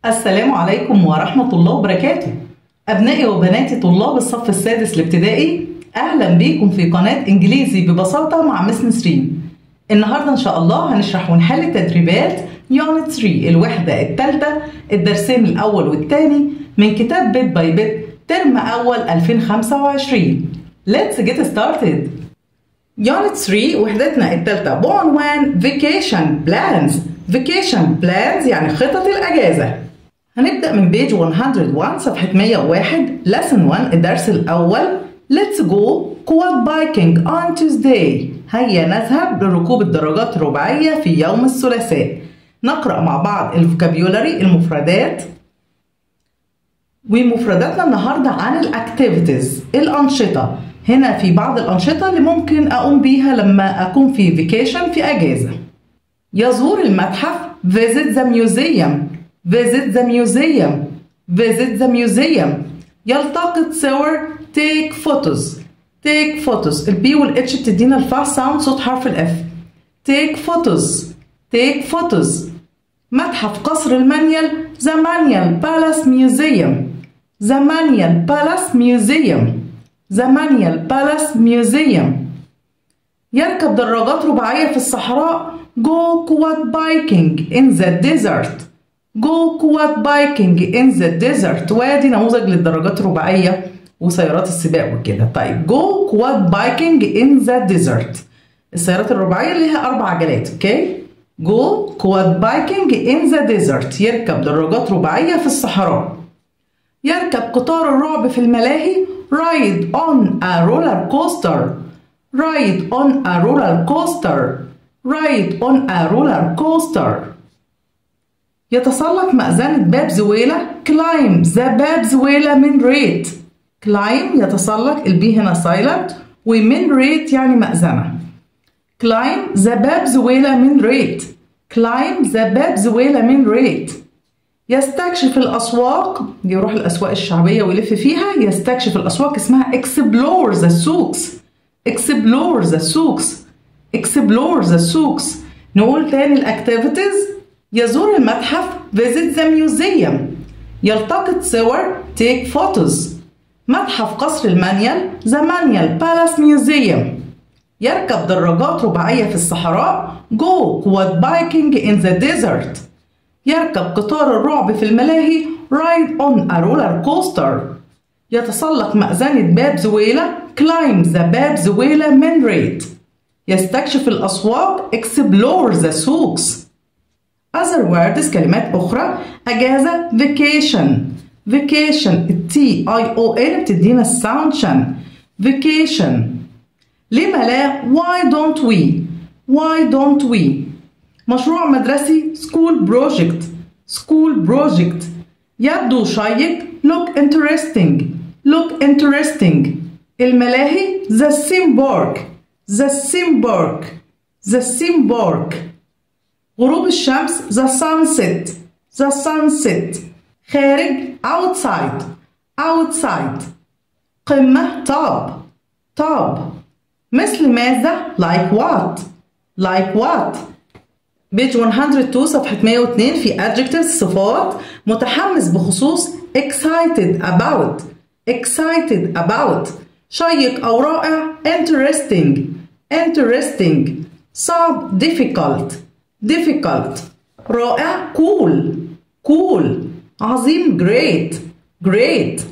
السلام عليكم ورحمة الله وبركاته أبنائي وبناتي طلاب الصف السادس الابتدائي أهلا بيكم في قناة إنجليزي ببساطة مع مس نسرين النهاردة إن شاء الله هنشرح ونحل تدريبات يونت 3 الوحدة الثالثة الدرسين الأول والثاني من كتاب بيت باي بيت ترم أول 2025 Let's get started يونت 3 وحدتنا الثالثة بعنوان Vacation Plans Vacation Plans يعني خطط الأجازة هنبدأ من بيج 101 صفحة 101 lesson 1 الدرس الأول Let's go quad biking on Tuesday هيا نذهب لركوب الدراجات الرباعية في يوم الثلاثاء نقرأ مع بعض الفوكابيولاري المفردات ومفرداتنا النهاردة عن الأكتيفيتيز الأنشطة هنا في بعض الأنشطة اللي ممكن أقوم بيها لما أكون في فيكيشن في أجازة يزور المتحف visit the museum visit the museum visit the museum يلتقط صور take photos take photos البي والاتش بتدينا الفا ساوند صوت حرف الاف take photos take photos متحف قصر المانيال the Manial Palace Museum the Manial Palace Museum the Manial Palace Museum يركب دراجات رباعية في الصحراء go quad biking in the desert go quad biking in the desert وادي نموذج للدراجات الرباعية وسيارات السباق وكده طيب go quad biking in the desert السيارات الرباعية اللي لها أربع عجلات أوكي go quad biking in the desert يركب دراجات رباعية في الصحراء يركب قطار الرعب في الملاهي ride on a roller coaster ride on a roller coaster ride on a roller coaster يتسلق مأذنة باب زويلة climb the باب زويلة من ريت climb يتسلق البي هنا silent ومن ريت يعني مأذنة climb the باب زويلة من ريت climb the باب زويلة من ريت يستكشف الأسواق يروح الأسواق الشعبية ويلف فيها يستكشف الأسواق اسمها explore the سوقس explore the سوقس explore the سوقس نقول تاني الأكتيفيتيز يزور المتحف visit the museum يلتقط صور take photos متحف قصر المانيال the Manial Palace Museum يركب دراجات رباعية في الصحراء go quad biking in the desert يركب قطار الرعب في الملاهي ride on a roller coaster يتسلق مأذنة باب زويلة climb the باب زويلة من ريت يستكشف الأسواق explore the سوقس other words كلمات أخرى أجازة vacation vacation التي اي او ان بتدينا الساوند شن vacation لما لا why don't we why don't we مشروع مدرسي school project school project يبدو شيق look interesting look interesting الملاهي the Simborg the Simborg the Simborg غروب الشمس the sunset the sunset خارج outside outside قمة top top مثل ماذا like what like what بيج 102 صفحة 102 في adjectives صفات متحمس بخصوص excited about excited about شيق أو رائع interesting interesting صعب difficult difficult رائع cool cool عظيم great great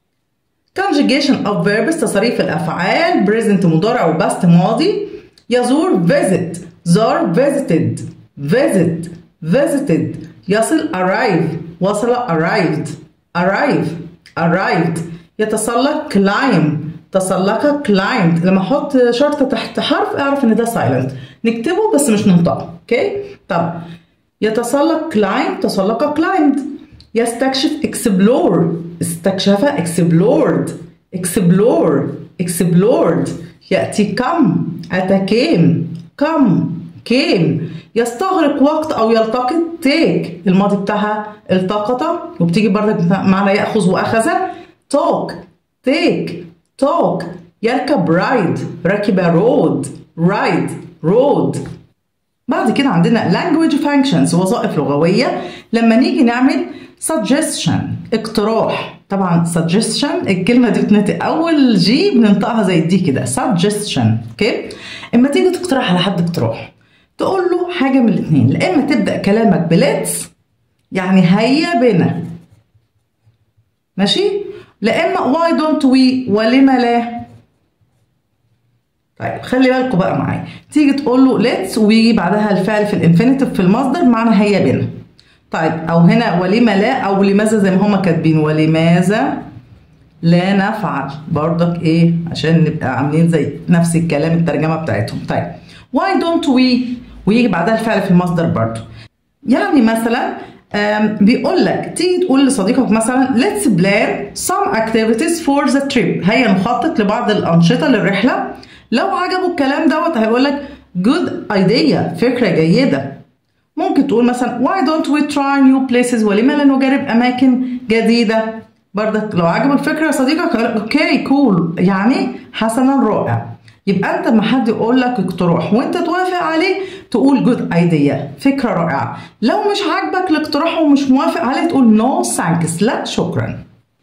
conjugation of verbs تصريف الأفعال present مضارع وبست ماضي يزور visit زار visited visit visited يصل arrive وصل arrived arrive arrived يتسلق climb تسلق climbed لما احط شرطة تحت حرف اعرف ان ده silent نكتبه بس مش ننطقه اوكي طب يتسلق climb تسلق climbed يستكشف explore استكشف explored explore explored يأتي come أتى came come came يستغرق وقت أو يلتقط take الماضي بتاعها التقط وبتيجي برضك معنى يأخذ وأخذ talk take talk يركب ride ركب road ride road بعد كده عندنا language functions وظائف لغوية لما نيجي نعمل suggestion اقتراح طبعا suggestion الكلمة دي بتنطق أول جي بننطقها زي دي كده suggestion اوكي اما تيجي تقترح على حد اقتراح تقول له حاجة من الاتنين لا إما تبدأ كلامك بليتس يعني هيا بنا ماشي لا إما why don't we ولما لا طيب خلي بالكم بقى معايا تيجي تقول له ليتس ويجي بعدها الفعل في الانفينيتيف في المصدر معنى هيا بنا طيب او هنا ولما لا او لماذا زي ما هما كاتبين ولماذا لا نفعل برضك ايه عشان نبقى عاملين زي نفس الكلام الترجمه بتاعتهم طيب why don't we ويجي بعدها الفعل في المصدر برضه يعني مثلا بيقول لك تيجي تقول لصديقك مثلا let's plan some activities for the trip هيا نخطط لبعض الأنشطة للرحلة لو عجبه الكلام دوت هيقول لك good idea فكرة جيدة ممكن تقول مثلا why don't we try new places ولما لا نجرب أماكن جديدة برضك لو عجبه الفكرة صديقك هيقول لك اوكي كول يعني حسنا رائع يبقى انت لما حد يقول لك اقتراح وانت توافق عليه تقول جود ايديا فكره رائعه لو مش عاجبك الاقتراح ومش موافق عليه تقول نو no ثانكس لا شكرا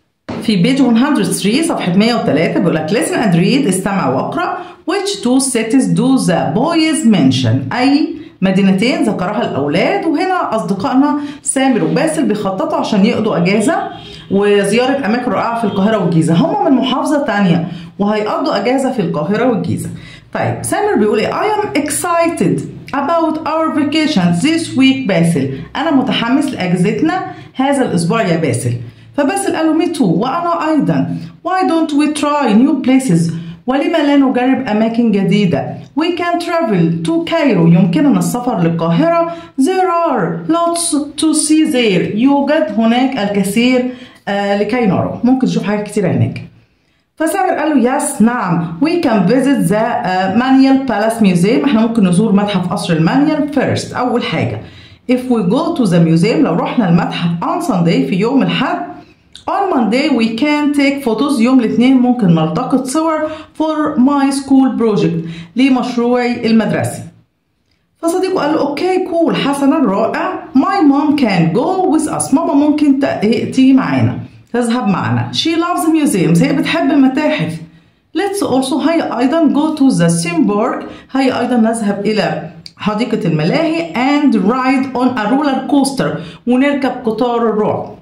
في بيج 103 صفحة 103 بيقول لك listen and read استمع واقرأ which two cities do the boys mention أي مدينتين ذكرها الأولاد وهنا أصدقائنا سامر وباسل بيخططوا عشان يقضوا أجازة وزيارة أماكن رائعة في القاهرة والجيزة هم من محافظة تانية وهيقضوا أجازة في القاهرة والجيزة طيب سامر بيقول إيه I am excited about our vacation this week باسل أنا متحمس لأجازتنا هذا الأسبوع يا باسل فباسل قال له me too وأنا أيضا why don't we try new places ولما لا نجرب أماكن جديدة we can travel to Cairo يمكننا السفر للقاهرة there are lots to see there يوجد هناك الكثير آه لكي نرى ممكن تشوف حاجات كتير هناك فسامر قال له يس نعم we can visit the uh, Manuel Palace Museum احنا ممكن نزور متحف قصر المانيال first أول حاجة if we go to the museum لو رحنا المتحف on Sunday في يوم الأحد on Monday we can take photos يوم الاثنين ممكن نلتقط صور for my school project لمشروعي المدرسي فصديقه قال له اوكي كول حسنا رائع my mom can go with us ماما ممكن تيجي معانا تذهب معنا she loves museums هي بتحب المتاحف let's also هيا أيضا go to the Simborg هيا أيضا نذهب إلى حديقة الملاهي and ride on a roller coaster ونركب قطار الرعب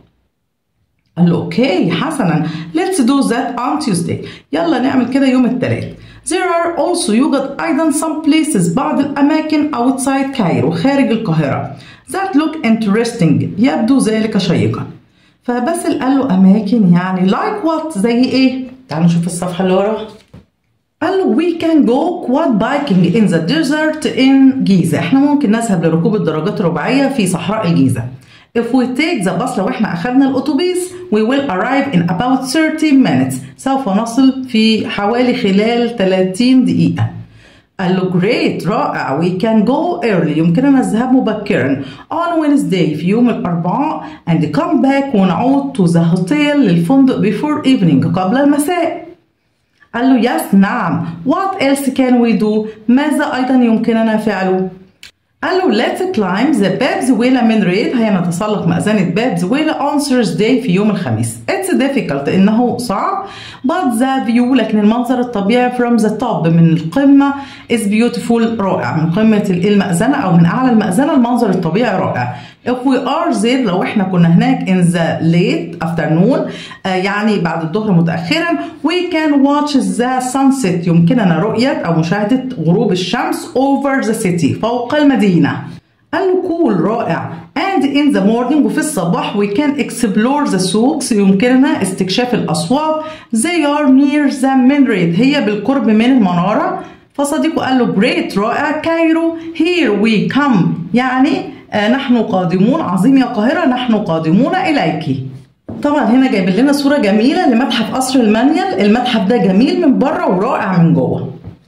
قال له اوكي حسنا let's do that on Tuesday يلا نعمل كده يوم الثلاث There are also يوجد أيضا some places بعض الأماكن outside كايرو خارج القاهرة that look interesting يبدو ذلك شيقا فباسل قال له أماكن يعني like what زي إيه؟ تعالوا نشوف الصفحة اللي ورا قال له we can go quad biking in the desert in جيزة احنا ممكن نذهب لركوب الدراجات الرباعية في صحراء الجيزة If we take the bus لو احنا أخذنا الأتوبيس we will arrive in about 30 minutes سوف نصل في حوالي خلال 30 دقيقة قال له great رائع we can go early يمكننا الذهاب مبكرا on Wednesday في يوم الأربعاء and come back ونعود to the hotel للفندق before evening قبل المساء قال له yes نعم what else can we do ماذا أيضا يمكننا فعله قال له let's climb the باب زويلة من ريد هيا نتسلق مأذنة باب زويلة on Thursday في يوم الخميس it's difficult إنه صعب but the view لكن المنظر الطبيعي from the top من القمة is beautiful رائع من قمة المأذنة أو من أعلى المأذنة المنظر الطبيعي رائع if we are there لو احنا كنا هناك in the late afternoon آه يعني بعد الظهر متأخرا we can watch the sunset يمكننا رؤية أو مشاهدة غروب الشمس over the city فوق المدينة قال له cool رائع and in the morning وفي الصباح we can explore the souks يمكننا استكشاف الأسواق they are near the minaret هي بالقرب من المنارة فصديقه قال له great رائع كايرو here we come يعني آه نحن قادمون عظيم يا قاهرة نحن قادمون إليك طبعا هنا جايب لنا صورة جميلة لمتحف قصر المانيال المتحف ده جميل من بره ورائع من جوه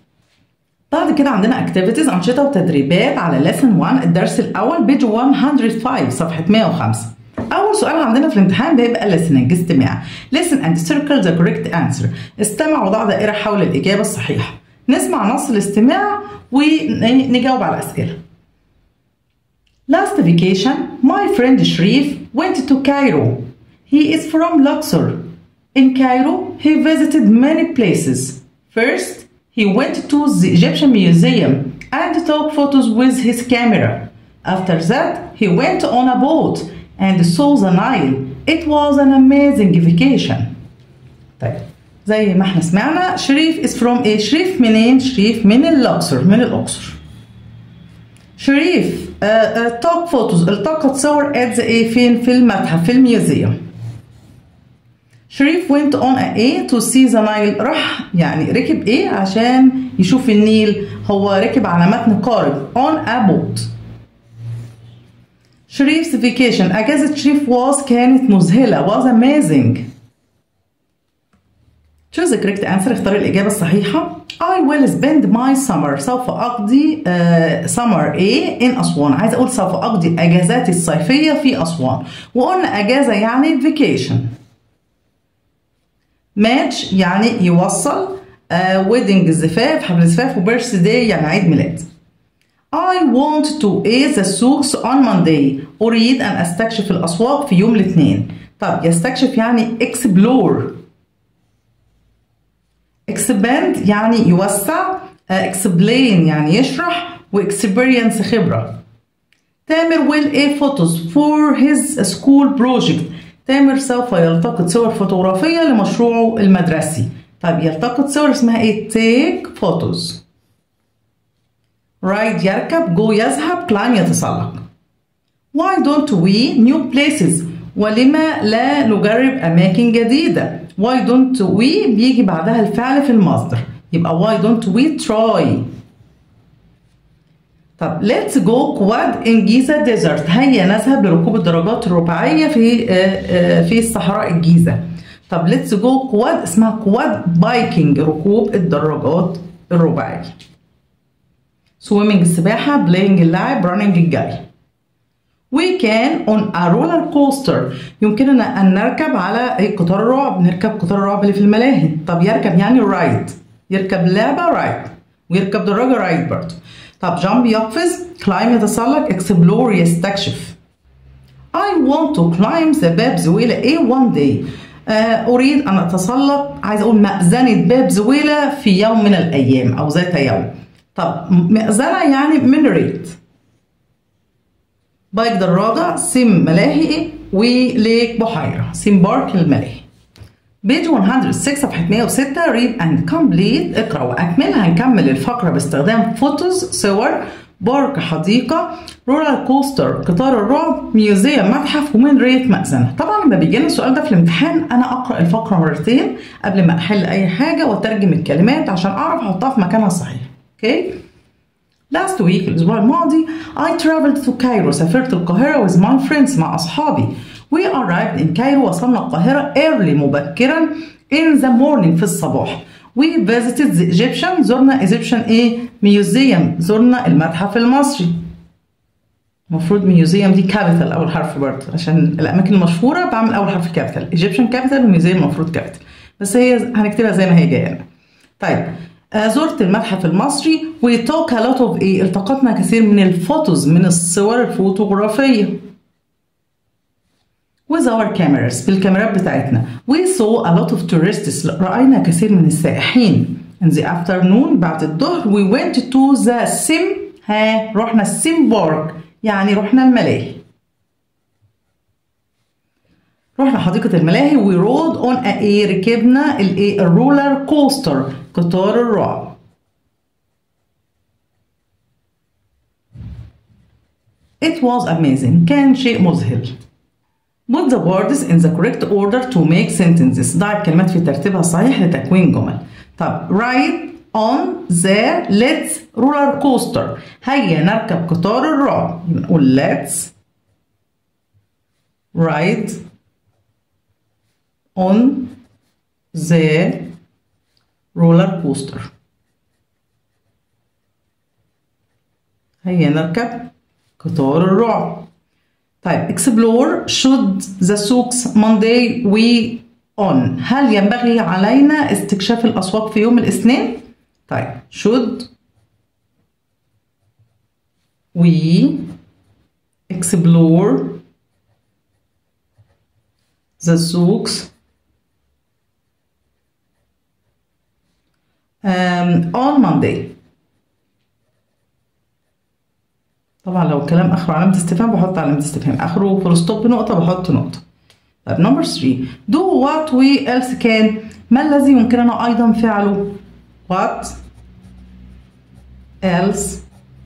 بعد كده عندنا اكتيفيتيز انشطه وتدريبات على ليسن 1 الدرس الاول بيج 105 صفحه 105 اول سؤال عندنا في الامتحان بيبقى listening استماع listen and circle the correct answer استمع وضع دائره حول الاجابه الصحيحه نسمع نص الاستماع ونجاوب على الاسئله Last vacation, my friend Sharif went to Cairo. He is from Luxor. In Cairo, he visited many places. First, he went to the Egyptian Museum and took photos with his camera. After that, he went on a boat and saw the Nile. It was an amazing vacation. طيب زي ما احنا سمعنا شريف is from ايه؟ شريف منين؟ شريف من الأقصر من الأقصر. شريف uh, uh, took photos التقط صور at the ايه فين؟ في المتحف في الميوزيوم. شريف went on a A to see the Nile راح يعني ركب ايه عشان يشوف النيل هو ركب على متن قارب on a boat شريف's vacation أجازة شريف was كانت مذهلة was amazing choose the correct answer اختار الإجابة الصحيحة I will spend my summer سوف أقضي uh, summer A in أسوان عايز أقول سوف أقضي أجازاتي الصيفية في أسوان وقلنا أجازة يعني vacation ماتش يعني يوصل ويدنج الزفاف حفل الزفاف وبيرث داي يعني عيد ميلاد I want to eat the souks on Monday أريد أن أستكشف الأسواق في يوم الاثنين طب يستكشف يعني explore expand يعني يوسع explain يعني يشرح واكسبيرينس خبرة تامر will a photos for his school project تامر سوف يلتقط صور فوتوغرافية لمشروعه المدرسي طيب يلتقط صور اسمها ايه take photos ride يركب go يذهب climb يتسلق why don't we new places ولما لا نجرب أماكن جديدة why don't we بيجي بعدها الفعل في المصدر يبقى why don't we try طب let's go quad in Giza desert هيا نذهب لركوب الدراجات الرباعية في في الصحراء الجيزة طب let's go quad اسمها quad biking ركوب الدراجات الرباعية swimming السباحة playing اللعب running الجري we can on a roller coaster يمكننا أن نركب على قطار الرعب نركب قطار الرعب اللي في الملاهي طب يركب يعني رايد يركب لعبة رايد ويركب دراجة رايد برضه طب جامب يقفز كلايم يتسلق اكسبلور يستكشف I want to climb the باب زويلة A one day آه أريد أن أتسلق عايز أقول مأذنة باب زويلة في يوم من الأيام أو ذات يوم طب مأذنة يعني من ريت بايك دراجة سيم ملاهي وليك بحيرة سيم بارك الملاهي بيج 106 صفحة 106 read and complete اقرأ وأكمل هنكمل الفقرة باستخدام فوتوز صور بارك حديقة رولر كوستر قطار الرعب ميوزيوم متحف ومن ريت مأذنة طبعا لما بيجي لنا السؤال ده في الامتحان أنا أقرأ الفقرة مرتين قبل ما أحل أي حاجة وأترجم الكلمات عشان أعرف أحطها في مكانها الصحيح أوكي okay? Last week الأسبوع الماضي I traveled to Cairo سافرت القاهرة with my friends مع أصحابي We arrived in Cairo وصلنا القاهرة early مبكرا in the morning في الصباح We visited the Egyptian زرنا Egyptian ايه museum زرنا المتحف المصري المفروض ميوزيوم دي كابيتال اول حرف برضه عشان الاماكن المشهوره بعمل اول حرف كابيتال ايجيبشن كابيتال وميوزيوم المفروض كابيتال بس هي هنكتبها زي ما هي جايه لنا طيب آه زرت المتحف المصري وتوك a lot of ايه التقطنا كثير من الفوتوز من الصور الفوتوغرافيه with our cameras بالكاميرات بتاعتنا we saw a lot of tourists رأينا كثير من السائحين in the afternoon بعد الظهر we went to the sim ها رحنا السيم بارك يعني رحنا الملاهي رحنا حديقة الملاهي we rode on a ايه ركبنا الايه الرولر كوستر قطار الرعب It was amazing كان شيء مذهل Put the words in the correct order to make sentences ضع الكلمات في ترتيبها الصحيح لتكوين جمل طب write on the let's roller coaster هيا نركب قطار الرعب نقول let's ride on the roller coaster هيا نركب قطار الرعب طيب explore should the souks Monday we on هل ينبغي علينا استكشاف الأسواق في يوم الاثنين؟ طيب should we explore the souks um, on Monday طبعا لو الكلام اخره علامة استفهام بحط علامة استفهام اخره فول ستوب نقطة بحط نقطة طيب نمبر 3 do what we else can ما الذي يمكننا ايضا فعله what else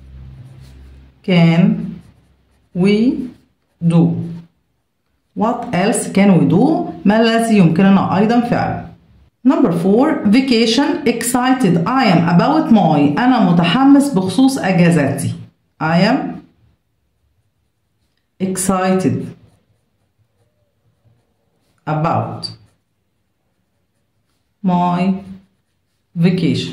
can we do what else can we do ما الذي يمكننا ايضا فعله Number four, vacation excited. I am about my. أنا متحمس بخصوص أجازاتي. I am excited about my vacation.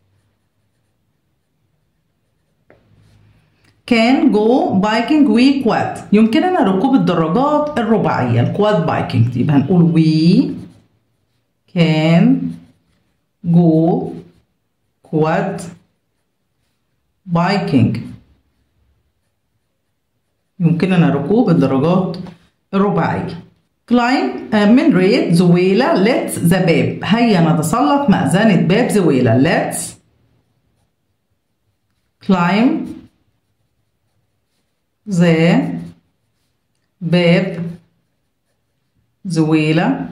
Can go biking we quad. يمكننا ركوب الدراجات الرباعية الكواد بايكنج يبقى هنقول we can go quad biking يمكننا ركوب الدراجات الرباعية climb من ريت زويلة let's the باب هيا نتسلق مأذنة باب زويلة let's climb the باب زويلة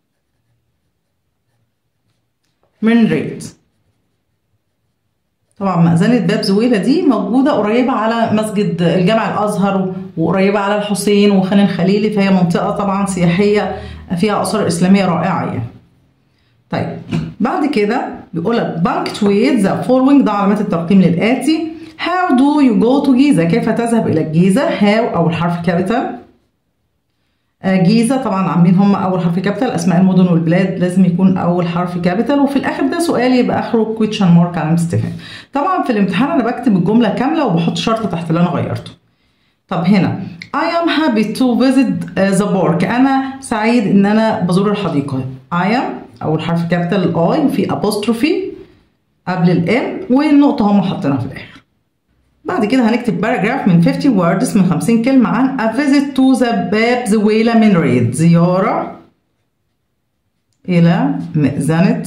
من ريت طبعا مأذنة باب زويلة دي موجودة قريبة على مسجد الجامع الأزهر وقريبة على الحسين وخان الخليلي فهي منطقة طبعا سياحية فيها آثار إسلامية رائعة يعني. طيب بعد كده بيقول لك punctuate the following ده علامات الترقيم للآتي How do you go to جيزة؟ كيف تذهب إلى الجيزة؟ How أول حرف كابيتال جيزة طبعا عاملين هم أول حرف كابيتال أسماء المدن والبلاد لازم يكون أول حرف كابيتال وفي الآخر ده سؤال يبقى آخره question mark علامة استفهام. طبعا في الامتحان أنا بكتب الجملة كاملة وبحط شرط تحت اللي أنا غيرته. طب هنا I am happy to visit the park أنا سعيد إن أنا بزور الحديقة. I am أول حرف كابيتال الآي وفي apostrophe قبل الام والنقطة هم حاطينها في الآخر. بعد كده هنكتب باراجراف من 50 words من 50 كلمة عن a visit to the باب زويلة من ريد زيارة إلى مئذنة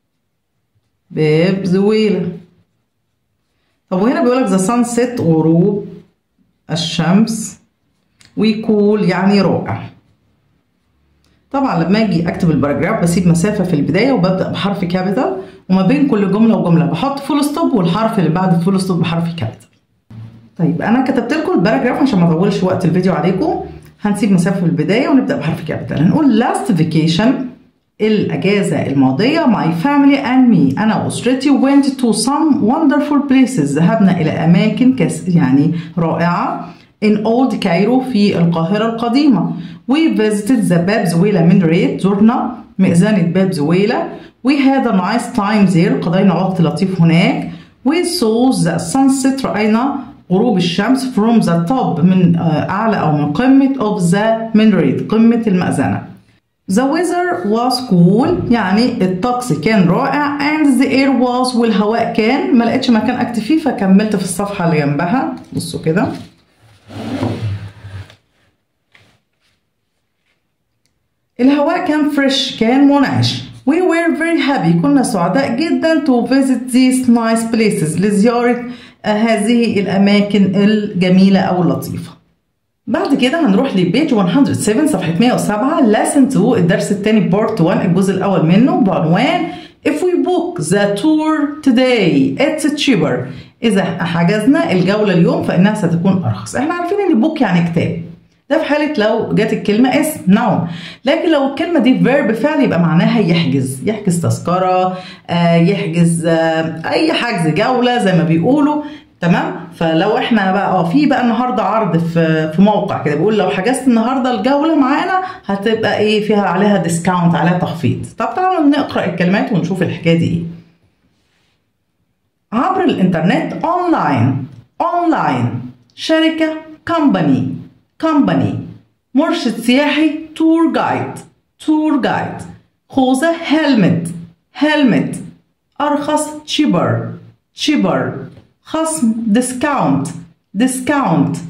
باب زويلة طب وهنا بيقولك the sunset غروب الشمس ويكول يعني رائع طبعا لما اجي اكتب الباراجراف بسيب مسافة في البداية وببدأ بحرف كابيتال وما بين كل جملة وجملة بحط فول ستوب والحرف اللي بعد الفول ستوب بحرف كابيتال طيب انا كتبت لكم الباراجراف عشان ما اطولش وقت الفيديو عليكم هنسيب مسافه في البدايه ونبدا بحرف كابيتال هنقول last vacation الاجازه الماضيه my family and me انا واسرتي went to some wonderful places ذهبنا الى اماكن كس يعني رائعه in old Cairo في القاهره القديمه we visited the باب زويلة من ريت زرنا مئذنة باب زويلة we had a nice time there قضينا وقت لطيف هناك we saw the sunset رأينا غروب الشمس from the top من أعلى أو من قمة of the minarete قمة المأذنة. The weather was cool يعني الطقس كان رائع and the air was والهواء كان ما لقيتش مكان أكتب فيه فكملت في الصفحة اللي جنبها بصوا كده. الهواء كان فريش كان منعش. We were very happy كنا سعداء جدا to visit these nice places لزيارة هذه الأماكن الجميلة أو اللطيفة بعد كده هنروح لبيج 107 صفحة 107 lesson 2 الدرس الثاني بارت 1 الجزء الأول منه بعنوان If we book the tour today it's cheaper إذا حجزنا الجولة اليوم فإنها ستكون أرخص احنا عارفين إن بوك يعني كتاب ده في حالة لو جت الكلمة اسم نون لكن لو الكلمة دي فيرب فعل يبقى معناها يحجز يحجز تذكرة آه يحجز آه أي حجز جولة زي ما بيقولوا تمام فلو احنا بقى اه في بقى النهارده عرض في في موقع كده بيقول لو حجزت النهارده الجوله معانا هتبقى ايه فيها عليها ديسكاونت عليها تخفيض طب تعالوا نقرا الكلمات ونشوف الحكايه دي ايه عبر الانترنت اونلاين اونلاين شركه كومباني كومباني مرشد سياحي تور جايد تور جايد خوذه هيلمت هيلمت ارخص تشيبر تشيبر خصم ديسكاونت ديسكاونت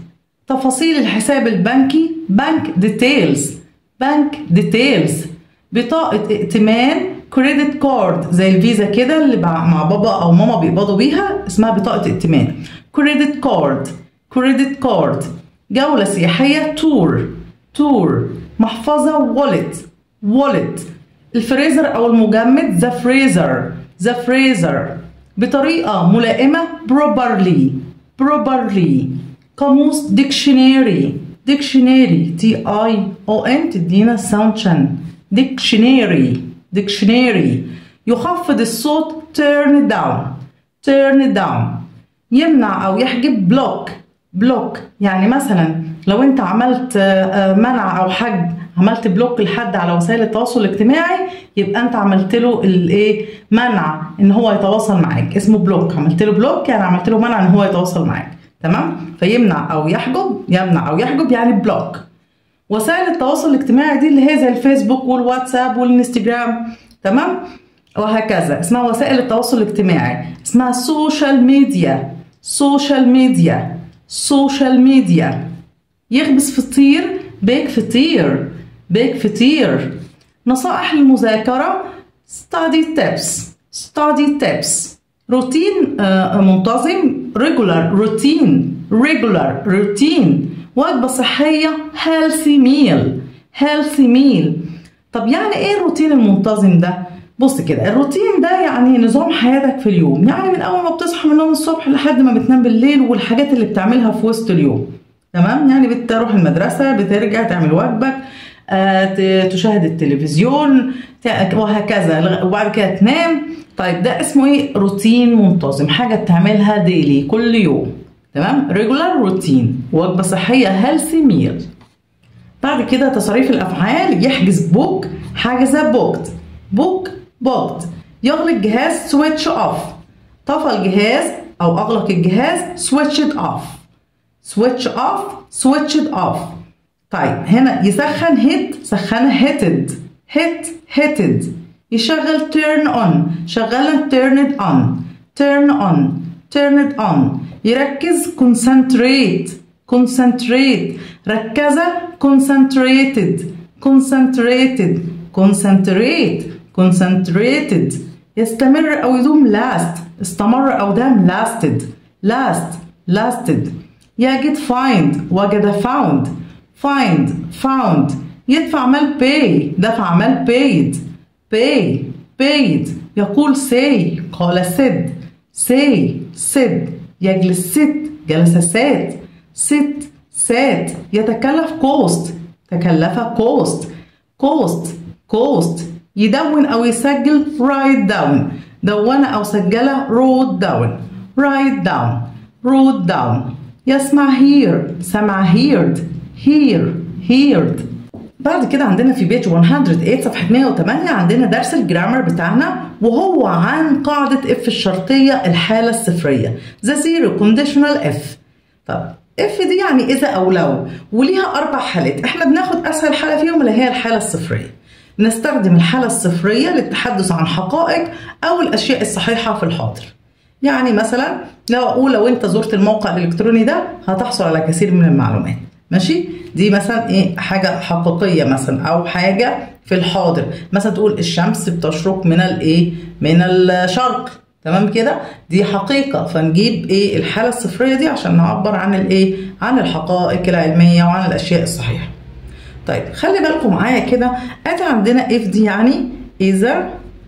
تفاصيل الحساب البنكي بنك ديتيلز بنك ديتيلز بطاقة ائتمان كريدت كارد زي الفيزا كده اللي مع بابا او ماما بيقبضوا بيها اسمها بطاقة ائتمان كريدت كارد كريدت كارد جولة سياحية تور تور محفظة والت والت الفريزر او المجمد ذا فريزر ذا فريزر بطريقة ملائمة properly properly قاموس ديكشنري ديكشنري تي اي او ان تدينا ساوند شن ديكشنري ديكشنري يخفض الصوت turn down turn down يمنع او يحجب بلوك بلوك يعني مثلا لو انت عملت منع او حجب عملت بلوك لحد على وسائل التواصل الاجتماعي يبقى انت عملت له الايه منع ان هو يتواصل معاك اسمه بلوك عملت له بلوك يعني عملت له منع ان هو يتواصل معاك تمام فيمنع او يحجب يمنع او يحجب يعني بلوك وسائل التواصل الاجتماعي دي اللي هي زي الفيسبوك والواتساب والانستجرام تمام وهكذا اسمها وسائل التواصل الاجتماعي اسمها سوشيال ميديا سوشيال ميديا سوشيال ميديا يخبز فطير بيك فطير بيك فطير نصائح المذاكرة study tips study tips روتين منتظم regular routine regular routine وجبة صحية healthy meal healthy meal طب يعني ايه الروتين المنتظم ده؟ بص كده الروتين ده يعني نظام حياتك في اليوم يعني من اول ما بتصحى من النوم الصبح لحد ما بتنام بالليل والحاجات اللي بتعملها في وسط اليوم تمام يعني بتروح المدرسة بترجع تعمل واجبك آه تشاهد التلفزيون وهكذا وبعد كده تنام طيب ده اسمه ايه روتين منتظم حاجة بتعملها ديلي كل يوم تمام ريجولار روتين وجبة صحية هيلثي ميل بعد كده تصريف الافعال يحجز بوك حجز بوكت بوك بوكت يغلق جهاز سويتش اوف طفى الجهاز او اغلق الجهاز سويتشد اوف سويتش اوف سويتشد اوف طيب هنا يسخن هيت سخنها هيتد هيت هيتد يشغل turn on شغلها turned on turn on turned on يركز concentrate concentrate ركزة concentrated concentrated concentrate concentrated يستمر أو يدوم last استمر أو دام lasted last lasted يجد find وجد found find found يدفع مال pay دفع مال paid pay paid يقول say قال said say said يجلس sit جلس sat sit sat يتكلف cost تكلف cost cost cost يدون أو يسجل write down دون أو سجل wrote down write down wrote down يسمع hear سمع heard hear heard بعد كده عندنا في بيج 108 صفحة 108 عندنا درس الجرامر بتاعنا وهو عن قاعدة اف الشرطية الحالة الصفرية ذا زيرو كونديشنال اف طب اف دي يعني اذا او لو وليها اربع حالات احنا بناخد اسهل حالة فيهم اللي هي الحالة الصفرية بنستخدم الحالة الصفرية للتحدث عن حقائق او الاشياء الصحيحة في الحاضر يعني مثلا لو اقول لو انت زرت الموقع الالكتروني ده هتحصل على كثير من المعلومات ماشي دي مثلا ايه حاجه حقيقيه مثلا او حاجه في الحاضر مثلا تقول الشمس بتشرق من الايه من الشرق تمام كده دي حقيقه فنجيب ايه الحاله الصفريه دي عشان نعبر عن الايه عن الحقائق العلميه وعن الاشياء الصحيحه طيب خلي بالكم معايا كده ادي عندنا اف دي يعني اذا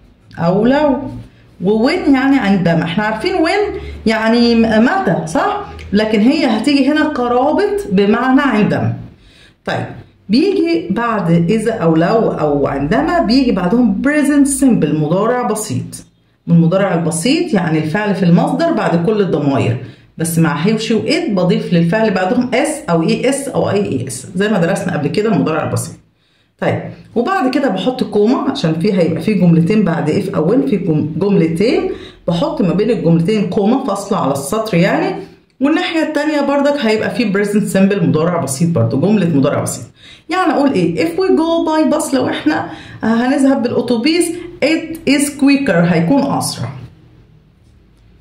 او لو ووين يعني عندما احنا عارفين وين يعني متى صح لكن هي هتيجي هنا قرابة بمعنى عندما طيب بيجي بعد إذا أو لو أو عندما بيجي بعدهم present simple مضارع بسيط المضارع البسيط يعني الفعل في المصدر بعد كل الضمائر بس مع هي وشي وإت بضيف للفعل بعدهم اس أو اي اس أو اي اي اس زي ما درسنا قبل كده المضارع البسيط طيب وبعد كده بحط كوما عشان فيها يبقى في جملتين بعد اف اول في جملتين بحط ما بين الجملتين كوما فاصله على السطر يعني والناحية التانية بردك هيبقى في present simple مضارع بسيط برضو جملة مضارع بسيط يعني أقول إيه if we go by bus لو إحنا هنذهب بالأتوبيس it is quicker هيكون أسرع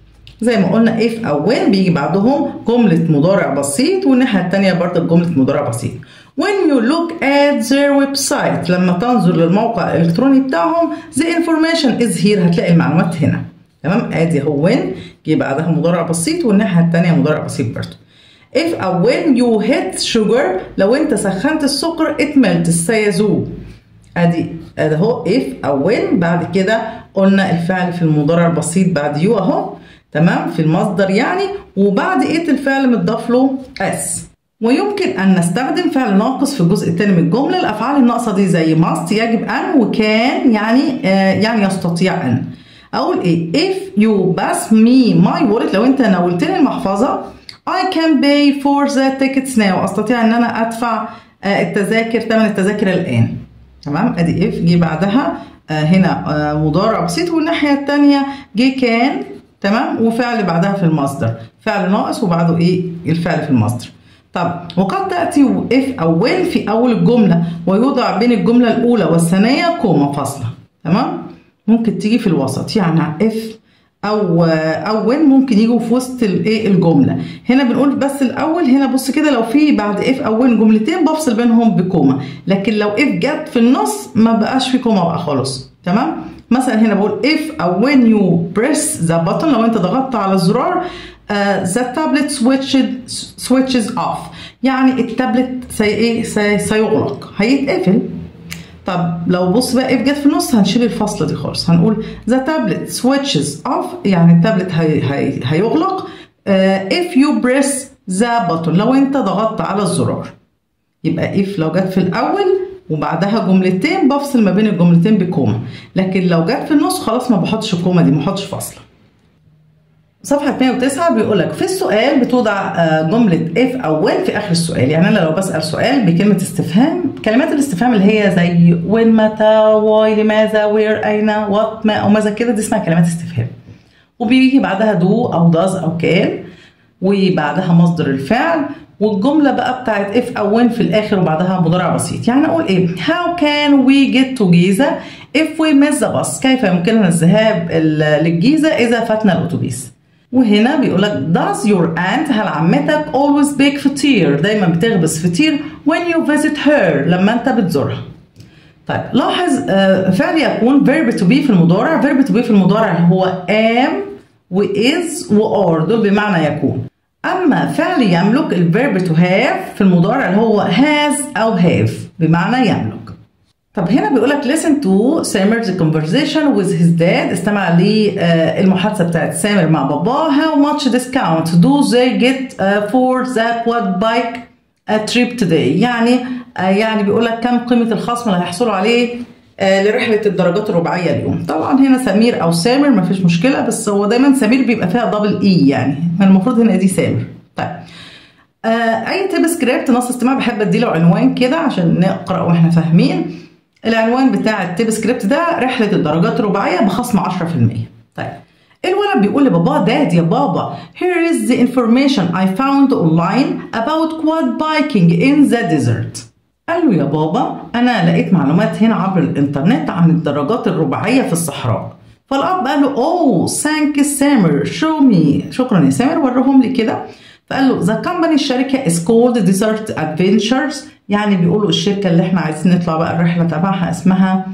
زي ما قلنا if أو when بيجي بعدهم جملة مضارع بسيط والناحية التانية برضه جملة مضارع بسيط when you look at their website لما تنظر للموقع الإلكتروني بتاعهم the information is here هتلاقي المعلومات هنا تمام ادي هو when جه بعدها مضارع بسيط والناحية التانية مضارع بسيط برضه if أو when you hit sugar لو انت سخنت السكر it melts سيذوب ادي ادي اهو if او when بعد كده قلنا الفعل في المضارع البسيط بعد يو اهو تمام في المصدر يعني وبعد ايه الفعل متضاف له اس ويمكن ان نستخدم فعل ناقص في الجزء الثاني من الجمله الافعال الناقصه دي زي must يجب ان وكان يعني آه يعني يستطيع ان اقول ايه if you pass me my wallet لو انت ناولتني المحفظه I can pay for the tickets now استطيع ان انا ادفع آه التذاكر ثمن التذاكر الان تمام ادي اف جه بعدها آه هنا آه مضارع بسيط والناحيه الثانيه جه كان تمام وفعل بعدها في المصدر فعل ناقص وبعده ايه الفعل في المصدر طب وقد تاتي اف او وين في اول الجمله ويوضع بين الجمله الاولى والثانيه كوما فاصله تمام ممكن تيجي في الوسط يعني اف او او وين ممكن يجوا في وسط الايه الجمله هنا بنقول بس الاول هنا بص كده لو في بعد اف او وين جملتين بفصل بينهم بكوما لكن لو اف جت في النص ما بقاش في كوما بقى خالص تمام مثلا هنا بقول if او when you press the button لو انت ضغطت على الزرار uh, the tablet switches switches off يعني التابلت سي ايه سي سيغلق هيتقفل طب لو بص بقى اف جت في النص هنشيل الفاصله دي خالص هنقول the tablet switches off يعني التابلت هي هي هيغلق uh, if you press the button لو انت ضغطت على الزرار يبقى if لو جت في الاول وبعدها جملتين بفصل ما بين الجملتين بكوما لكن لو جت في النص خلاص ما بحطش الكوما دي ما بحطش فاصله صفحة 109 بيقول لك في السؤال بتوضع جملة if أو when في آخر السؤال يعني أنا لو بسأل سؤال بكلمة استفهام كلمات الاستفهام اللي هي زي when متى why لماذا where أين what ما أو ماذا كده دي اسمها كلمات استفهام وبيجي بعدها do أو does أو can وبعدها مصدر الفعل والجمله بقى بتاعت if او when في الاخر وبعدها مضارع بسيط يعني اقول ايه how can we get to جيزه if we miss the bus كيف يمكننا الذهاب للجيزه اذا فاتنا الاتوبيس وهنا بيقول لك does your aunt هل عمتك always bake فطير دايما بتخبز فطير when you visit her لما انت بتزورها طيب لاحظ فعل يكون verb to be في المضارع verb to be في المضارع هو am و is و are دول بمعنى يكون أما فعل يملك الفيرب to have في المضارع اللي هو has أو have بمعنى يملك. طب هنا بيقول لك listen to Samer's conversation with his dad استمع للمحادثة بتاعت سامر مع باباه how much discount do they get for the quad bike trip today يعني يعني بيقول لك كم قيمة الخصم اللي هيحصلوا عليه لرحلة الدرجات الرباعية اليوم طبعا هنا سمير أو سامر مفيش مشكلة بس هو دايما سمير بيبقى فيها دبل إي يعني المفروض هنا دي سامر طيب آه أي تيب سكريبت نص استماع بحب أديله عنوان كده عشان نقرأ وإحنا فاهمين العنوان بتاع التيب سكريبت ده رحلة الدرجات الرباعية بخصم 10% طيب الولد بيقول لباباه داد يا بابا here is the information I found online about quad biking in the desert قال له يا بابا أنا لقيت معلومات هنا عبر الإنترنت عن الدرجات الرباعية في الصحراء فالأب قال له أوه ثانك سامر شو مي شكرا يا سامر وريهم لي كده فقال له ذا كمباني الشركة is called Desert Adventures يعني بيقولوا الشركة اللي احنا عايزين نطلع بقى الرحلة تبعها اسمها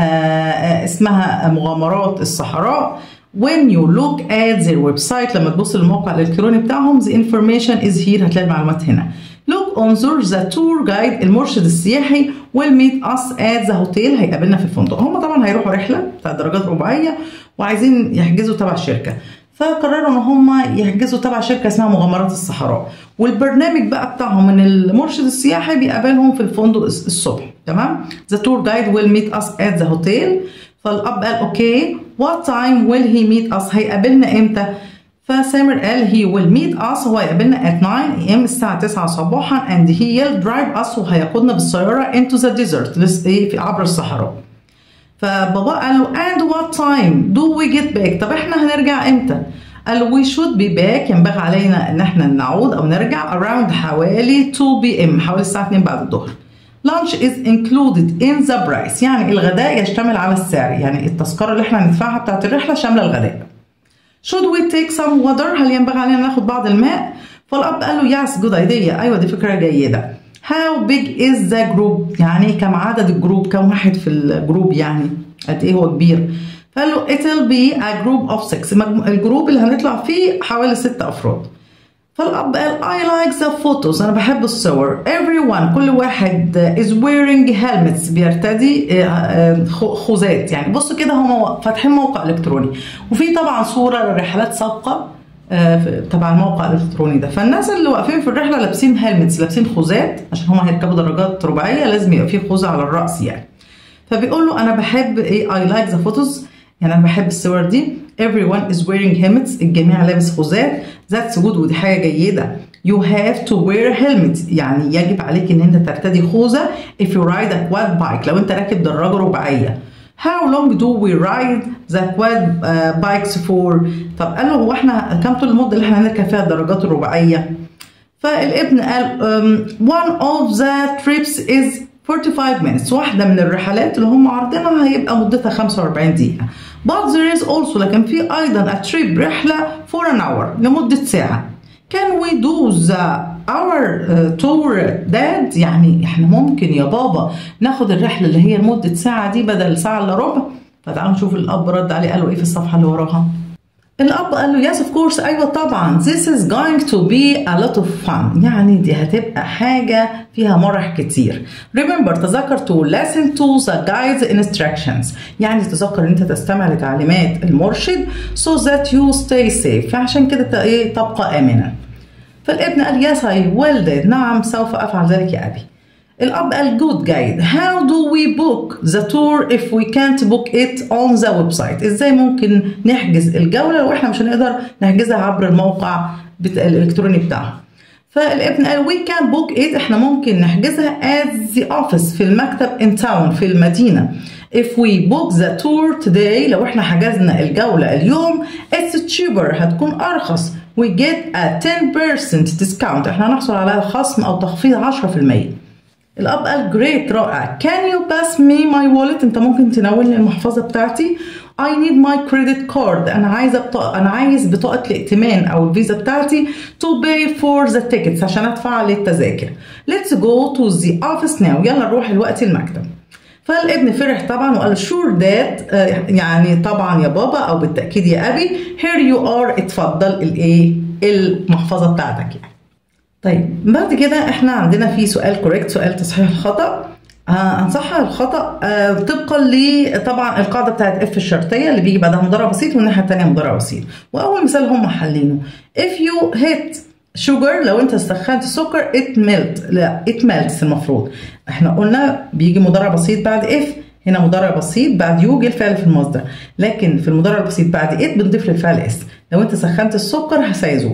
آه اسمها مغامرات الصحراء when you look at their website لما تبص للموقع الإلكتروني بتاعهم the information is here هتلاقي المعلومات هنا look انظر the tour guide المرشد السياحي will meet us at the hotel هيقابلنا في الفندق هم طبعا هيروحوا رحله بتاع درجات رباعيه وعايزين يحجزوا تبع الشركه فقرروا ان هم يحجزوا تبع شركه اسمها مغامرات الصحراء والبرنامج بقى بتاعهم من المرشد السياحي بيقابلهم في الفندق الصبح تمام the tour guide will meet us at the hotel فالاب قال اوكي what time will he meet us هيقابلنا امتى فسامر قال he will meet us هو يقابلنا at 9 am الساعة 9 صباحا and he will drive us وهيقودنا بالسيارة into the desert ايه عبر الصحراء فبابا قال له and what time do we get back طب احنا هنرجع امتى قال we should be back ينبغي علينا ان احنا نعود او نرجع around حوالي 2 p.m. حوالي الساعة 2 بعد الظهر lunch is included in the price يعني الغداء يشتمل على السعر يعني التذكرة اللي احنا هندفعها بتاعت الرحلة شاملة الغداء should we take some water هل ينبغي علينا ناخد بعض الماء فالاب قال له yes good idea ايوه دي فكره جيده how big is the group يعني كم عدد الجروب كم واحد في الجروب يعني قد ايه هو كبير فقال له it'll be a group of six الجروب اللي هنطلع فيه حوالي ست افراد فالاب قال I like the photos انا بحب الصور everyone كل واحد is wearing helmets بيرتدي خوذات يعني بصوا كده هم فاتحين موقع الكتروني وفي طبعا صوره لرحلات سابقه تبع الموقع الالكتروني ده فالناس اللي واقفين في الرحله لابسين هيلمتس لابسين خوذات عشان هم هيركبوا دراجات رباعيه لازم يبقى في خوذه على الراس يعني فبيقول له انا بحب ايه I like the photos يعني انا بحب الصور دي everyone is wearing helmets الجميع لابس خوذات that's good ودي حاجه جيده you have to wear a helmet يعني يجب عليك ان انت ترتدي خوذه if you ride a quad bike لو انت راكب دراجه رباعيه How long do we ride the quad uh, bikes for؟ طب قال له هو احنا كم طول المده اللي احنا هنركب فيها الدراجات الرباعيه؟ فالابن قال um, one of the trips is 45 minutes واحده من الرحلات اللي هم عارضينها هيبقى مدتها 45 دقيقه. But there is also لكن في ايضا a trip رحله for an hour لمده ساعه. Can we do the our uh, tour dad يعني احنا ممكن يا بابا ناخد الرحله اللي هي لمده ساعه دي بدل ساعه الا ربع فتعالوا نشوف الاب رد عليه قال له ايه في الصفحه اللي وراها الاب قال له yes of course ايوه طبعا this is going to be a lot of fun يعني دي هتبقى حاجه فيها مرح كتير remember تذكر to listen to the guide's instructions يعني تذكر ان انت تستمع لتعليمات المرشد so that you stay safe فعشان كده ايه تبقى امنا فالابن قال يس اي ويل did نعم سوف افعل ذلك يا ابي الاب قال جود جايد how do we book the tour if we can't book it on the website ازاي ممكن نحجز الجوله لو احنا مش هنقدر نحجزها عبر الموقع بتاع الالكتروني بتاعها فالابن قال we can book it احنا ممكن نحجزها at the office في المكتب in town في المدينه if we book the tour today لو احنا حجزنا الجولة اليوم it's cheaper هتكون أرخص we get a 10% discount احنا هنحصل على خصم أو تخفيض 10% الأب قال great رائع can you pass me my wallet انت ممكن تناولني المحفظة بتاعتي I need my credit card أنا عايزة بطاقة أنا عايز بطاقة الائتمان أو الفيزا بتاعتي to pay for the tickets عشان أدفع للتذاكر let's go to the office now يلا نروح الوقت المكتب فالابن فرح طبعا وقال شور داد يعني طبعا يا بابا او بالتاكيد يا ابي هير يو ار اتفضل الايه المحفظه بتاعتك يعني طيب بعد كده احنا عندنا في سؤال كوريكت سؤال تصحيح الخطا آه هنصحح الخطا آه طبقا ل طبعا القاعده بتاعت اف الشرطيه اللي بيجي بعدها مضارع بسيط والناحيه الثانيه مضارع بسيط واول مثال هم حلينه if you hit شوجر لو انت سخنت السكر ات ميلت لا ات ميلتس المفروض احنا قلنا بيجي مضارع بسيط بعد اف هنا مضارع بسيط بعد يو جه الفعل في المصدر لكن في المضارع البسيط بعد ات بنضيف للفعل اس لو انت سخنت السكر هسيزوه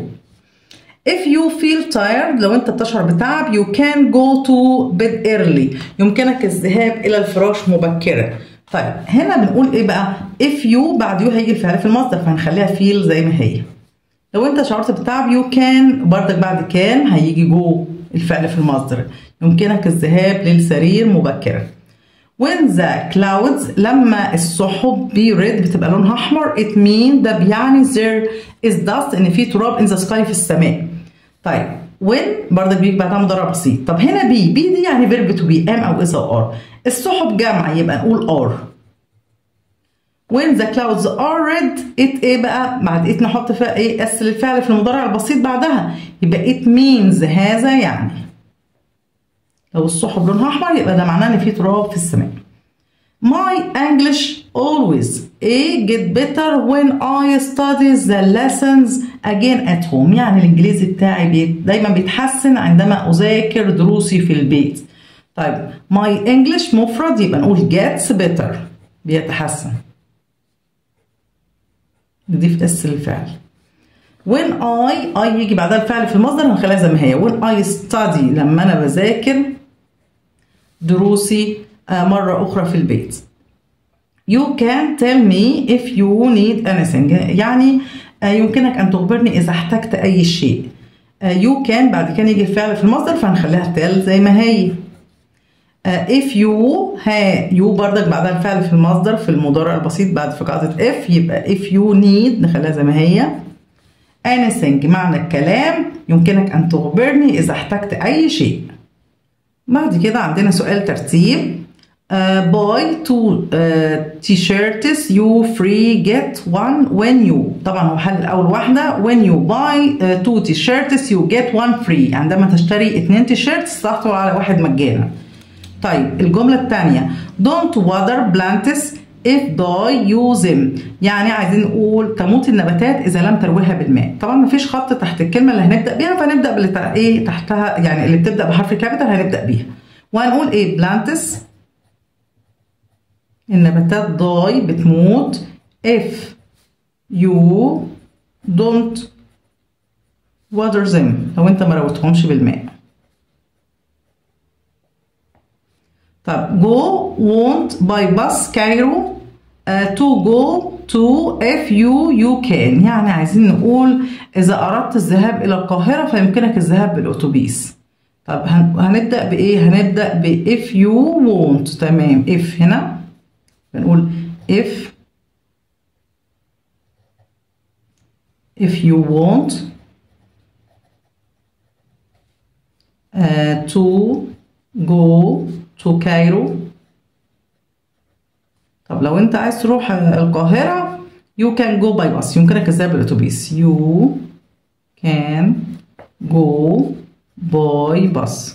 If you feel tired لو انت بتشعر بتعب you can go to bed early يمكنك الذهاب الى الفراش مبكرا طيب هنا بنقول ايه بقى if you بعد يو هيجي الفعل في المصدر فهنخليها feel زي ما هي لو انت شعرت بتعب يو كان بردك بعد كان هيجي جو الفعل في المصدر يمكنك الذهاب للسرير مبكرا when the clouds لما السحب بيرد بتبقى لونها احمر it mean ده بيعني there is dust ان في تراب in the sky في السماء طيب when برضك بيجي بعدها مضارع بسيط طب هنا بي بي دي يعني فيرب تو بي ام او از او ار السحب جمع يبقى نقول ار when the clouds are red it ايه بقى بعد it نحط فيها ايه اس للفعل في المضارع البسيط بعدها يبقى it means هذا يعني لو السحب لونها احمر يبقى ده معناه ان في تراب في السماء My English always a get better when I study the lessons again at home يعني الانجليزي بتاعي بيت دايما بيتحسن عندما اذاكر دروسي في البيت طيب my English مفرد يبقى نقول gets better بيتحسن نضيف اس للفعل when I I يجي بعدها الفعل في المصدر هنخليها زي ما هي when I study لما انا بذاكر دروسي مرة أخرى في البيت You can tell me if you need anything يعني يمكنك أن تخبرني إذا احتجت أي شيء You can بعد كده يجي الفعل في المصدر فهنخليها tell زي ما هي uh, if you ها you بردك بعدها الفعل في المصدر في المضارع البسيط بعد في قاعدة if يبقى if you need نخليها زي ما هي anything معنى الكلام يمكنك أن تخبرني إذا احتجت أي شيء بعد كده عندنا سؤال ترتيب Uh, buy two uh, t-shirts you free get one when you طبعا هو حل الأول واحدة when you buy uh, two t-shirts you get one free عندما تشتري اتنين تيشيرتس تحصل على واحد مجانا طيب الجملة الثانية don't water plants if die use them يعني عايزين نقول تموت النباتات إذا لم ترويها بالماء طبعا مفيش خط تحت الكلمة اللي هنبدأ بيها فنبدأ باللي تع- ايه تحتها يعني اللي بتبدأ بحرف كابيتال هنبدأ بيها وهنقول ايه plants النباتات ضاي بتموت if you don't water them لو انت ما روتهمش بالماء طب go won't by bus Cairo uh, to go to if you you can يعني عايزين نقول إذا أردت الذهاب إلى القاهرة فيمكنك الذهاب بالأتوبيس طب هن- هنبدأ بإيه؟ هنبدأ ب if you won't تمام if هنا بنقول if if you want uh, to go to Cairo طب لو انت عايز تروح القاهرة you can go by bus يمكنك الذهاب بالأتوبيس you can go by bus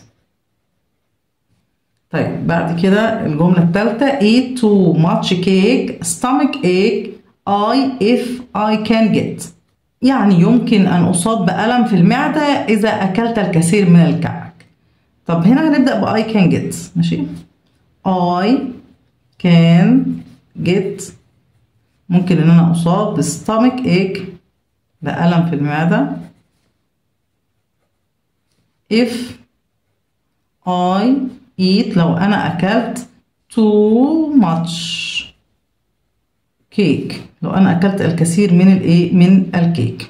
طيب بعد كده الجملة الثالثة eat too much cake stomach ache I if I can get يعني يمكن أن أصاب بألم في المعدة إذا أكلت الكثير من الكعك طب هنا هنبدأ ب I can get ماشي I can get ممكن إن أنا أصاب ب stomach ache بألم في المعدة if I eat لو أنا أكلت too much cake لو أنا أكلت الكثير من الإيه من الكيك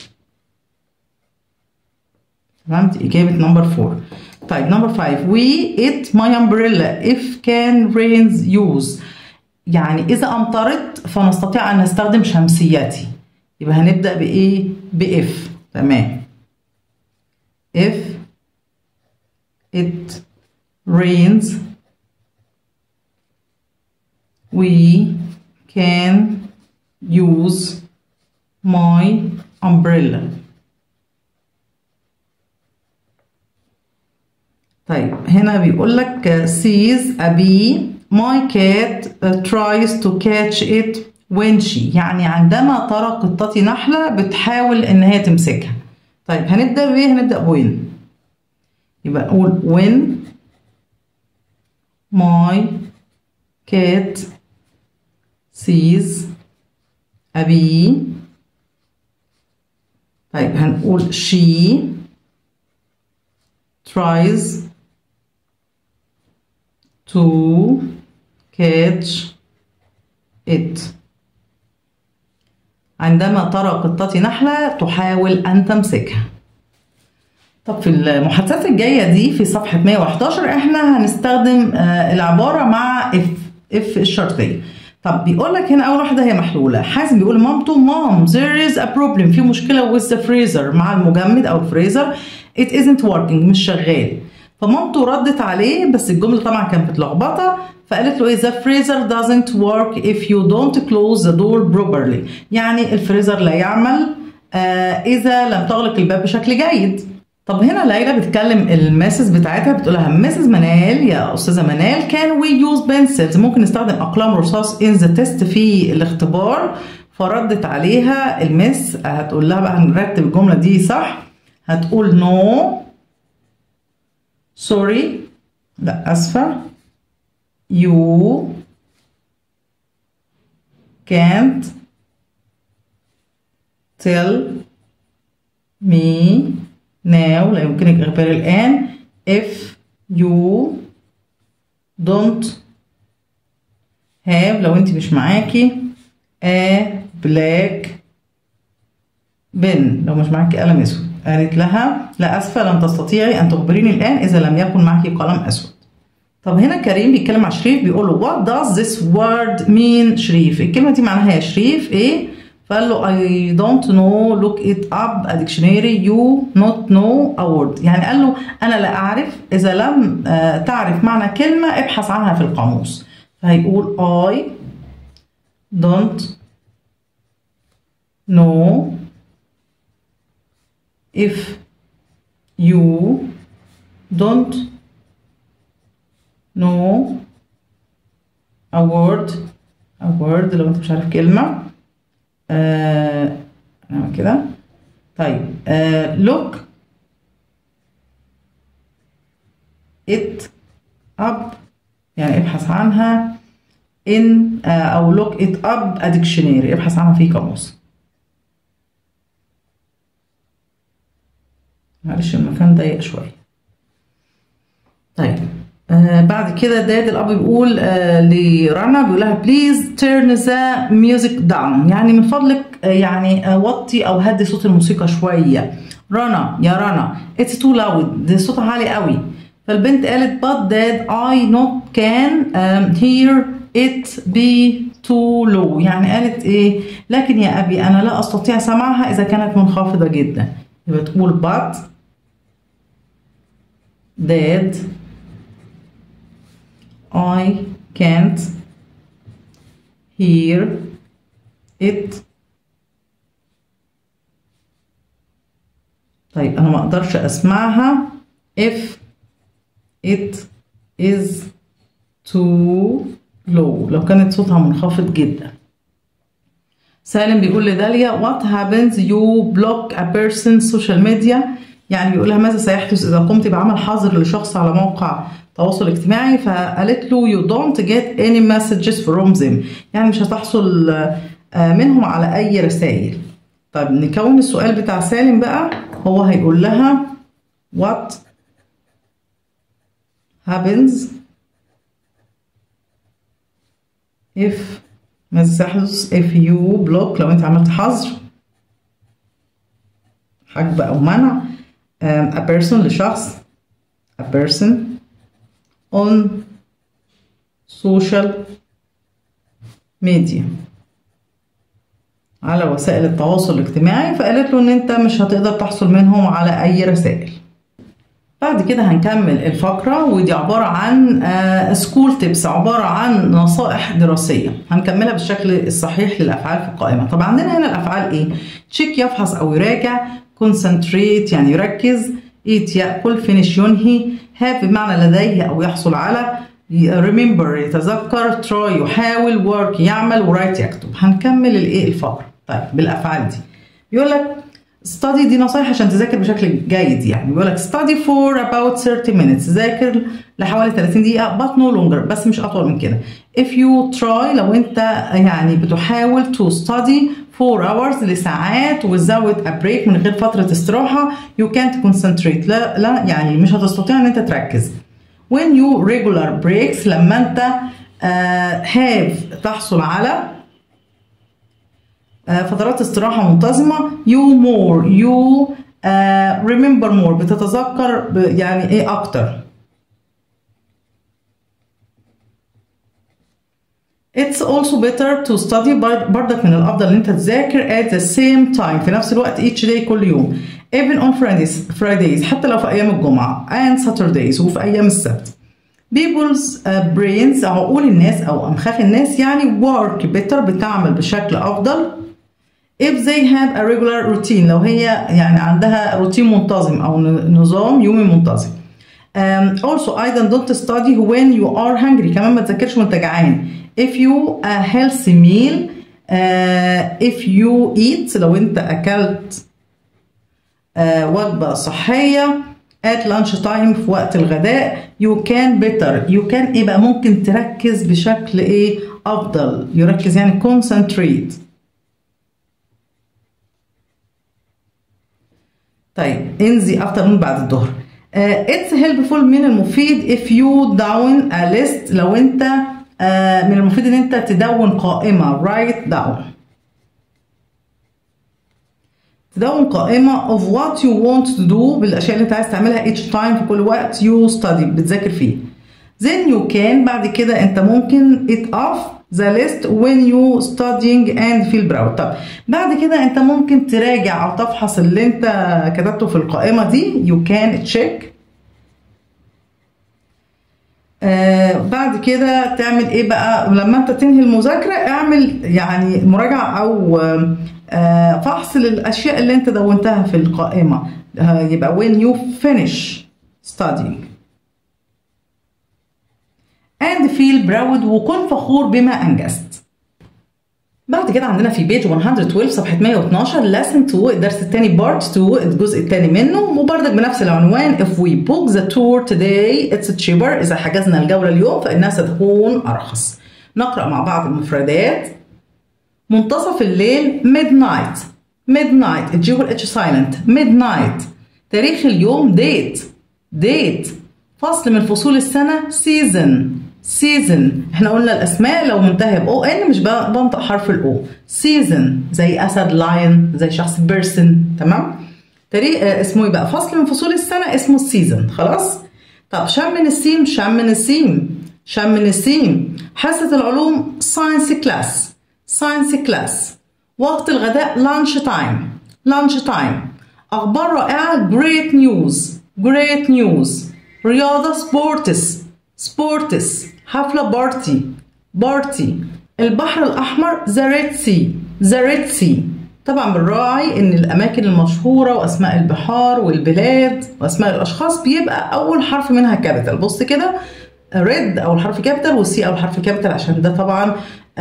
تمام دي إجابة نمبر فور طيب نمبر فايف we eat my umbrella if can rains use يعني إذا أمطرت فنستطيع أن نستخدم شمسيتي يبقى هنبدأ بإيه بإف تمام if it rains we can use my umbrella طيب هنا بيقول لك sees a bee my cat uh, tries to catch it when she يعني عندما ترى قطتي نحلة بتحاول ان هي تمسكها طيب هنبدأ بايه هنبدأ بوين يبقى نقول when my cat sees a bee طيب هنقول she tries to catch it عندما ترى قطتي نحلة تحاول أن تمسكها طب في المحادثات الجاية دي في صفحة 111 احنا هنستخدم آه العبارة مع اف اف الشرطية طب بيقول لك هنا أول واحدة هي محلولة حازم بيقول لمامته مام there is a problem في مشكلة with the freezer مع المجمد أو الفريزر it isn't working مش شغال فمامته ردت عليه بس الجملة طبعا كانت متلخبطة فقالت له ايه the freezer doesn't work if you don't close the door properly يعني الفريزر لا يعمل آه إذا لم تغلق الباب بشكل جيد طب هنا ليلى بتكلم الماسز بتاعتها بتقول لها مسز منال يا استاذه منال كان وي يوز بنسلز ممكن نستخدم اقلام رصاص ان ذا تيست في الاختبار فردت عليها المس هتقول لها بقى هنرتب الجمله دي صح هتقول نو سوري لا اسفه يو can't tell me now لا يمكنك إخباري الآن if you don't have لو أنت مش معاكي a black pen لو مش معاكي قلم أسود قالت لها لا أسفة لن تستطيعي أن تخبريني الآن إذا لم يكن معك قلم أسود طب هنا كريم بيتكلم مع شريف بيقول له what does this word mean شريف الكلمة دي معناها يا شريف ايه فقال له I don't know look it up a dictionary you not know a word يعني قال له أنا لا أعرف إذا لم آه تعرف معنى كلمة ابحث عنها في القاموس فهيقول I don't know if you don't know a word a word لو انت مش عارف كلمة آه نعمل كده طيب آه look it up يعني ابحث عنها in آه أو look it up a dictionary ابحث عنها في قاموس معلش المكان ضيق شوية طيب آه بعد كده داد الاب بيقول آه لرنا بيقول لها بليز تيرن ذا ميوزك داون يعني من فضلك آه يعني آه وطي او هدي صوت الموسيقى شويه رنا يا رنا اتس تو لاود ده صوتها عالي قوي فالبنت قالت but dad I not can um, hear it be too low يعني قالت ايه لكن يا ابي انا لا استطيع سماعها اذا كانت منخفضه جدا يبقى تقول but dad I can't hear it طيب أنا ما أقدرش أسمعها if it is too low لو كانت صوتها منخفض جدا سالم بيقول لداليا what happens you block a person social media يعني بيقول لها ماذا سيحدث إذا قمت بعمل حظر لشخص على موقع تواصل اجتماعي فقالت له you don't get any messages from them يعني مش هتحصل منهم على أي رسائل طيب نكون السؤال بتاع سالم بقى هو هيقول لها what happens if ماذا سيحدث if you block لو انت عملت حظر حجب أو منع um, a person لشخص a person on social media على وسائل التواصل الاجتماعي فقالت له ان انت مش هتقدر تحصل منهم على اي رسائل بعد كده هنكمل الفقرة ودي عبارة عن سكول تيبس عبارة عن نصائح دراسية هنكملها بالشكل الصحيح للأفعال في القائمة طب عندنا هنا الأفعال إيه؟ تشيك يفحص أو يراجع concentrate يعني يركز eat يأكل finish ينهي have بمعنى لديه أو يحصل على remember يتذكر try يحاول work يعمل write يكتب هنكمل الايه الفقرة طيب بالأفعال دي بيقول لك study دي نصايح عشان تذاكر بشكل جيد يعني بيقول لك study for about 30 minutes ذاكر لحوالي 30 دقيقة but no longer بس مش أطول من كده if you try لو أنت يعني بتحاول to study 4 hours لساعات without a break من غير فترة استراحة you can't concentrate لا لا يعني مش هتستطيع ان انت تركز when you regular breaks لما انت uh, have تحصل على uh, فترات استراحة منتظمة you more you uh, remember more بتتذكر يعني ايه اكتر It's also better to study برضك من الأفضل إن أنت تذاكر at the same time في نفس الوقت each day كل يوم even on Fridays Fridays حتى لو في أيام الجمعة and Saturdays وفي أيام السبت people's uh, brains عقول الناس أو أمخاخ الناس يعني work better بتعمل بشكل أفضل if they have a regular routine لو هي يعني عندها روتين منتظم أو نظام يومي منتظم um, also أيضا don't study when you are hungry كمان ما تذاكرش وأنت جعان if you a healthy meal uh, if you eat لو انت اكلت uh, وجبة صحية at lunch time في وقت الغداء you can better you can ايه بقى ممكن تركز بشكل ايه افضل يركز يعني concentrate طيب in the afternoon بعد الظهر uh, it's helpful من المفيد if you down a list لو انت آه من المفيد ان انت تدون قائمه write down تدون قائمه of what you want to do بالاشياء اللي انت عايز تعملها each time في كل وقت you study بتذاكر فيه then you can بعد كده انت ممكن it off the list when you studying and feel proud طب بعد كده انت ممكن تراجع او تفحص اللي انت كتبته في القائمة دي you can check آه بعد كده تعمل ايه بقى لما انت تنهي المذاكرة اعمل يعني مراجعة او آه فحص للاشياء اللي انت دونتها في القائمة آه يبقى when you finish studying and feel proud وكن فخور بما أنجزت بعد كده عندنا في بيج 112 صفحة 112 lesson 2 الدرس الثاني بارت 2 الجزء الثاني منه وبرضك بنفس العنوان if we book the tour today it's cheaper إذا حجزنا الجولة اليوم فإنها ستكون أرخص نقرأ مع بعض المفردات منتصف الليل midnight midnight الجي والاتش سايلنت midnight تاريخ اليوم date date فصل من فصول السنة season سيزن احنا قلنا الاسماء لو منتهيه باو ان مش بنطق حرف الاو سيزن زي اسد لاين زي شخص بيرسون تمام تاريخ اه اسمه ايه بقى فصل من فصول السنه اسمه السيزن خلاص طب شم من السيم شم من السيم شم من السيم حصه العلوم ساينس كلاس ساينس كلاس وقت الغداء لانش تايم لانش تايم اخبار رائعه جريت نيوز جريت نيوز رياضه سبورتس سبورتس حفلة بارتي بارتي البحر الأحمر ذا ريد سي ذا ريد سي طبعا بنراعي ان الاماكن المشهوره واسماء البحار والبلاد واسماء الاشخاص بيبقى اول حرف منها كابيتال بص كده ريد اول حرف كابيتال والسي اول حرف كابيتال عشان ده طبعا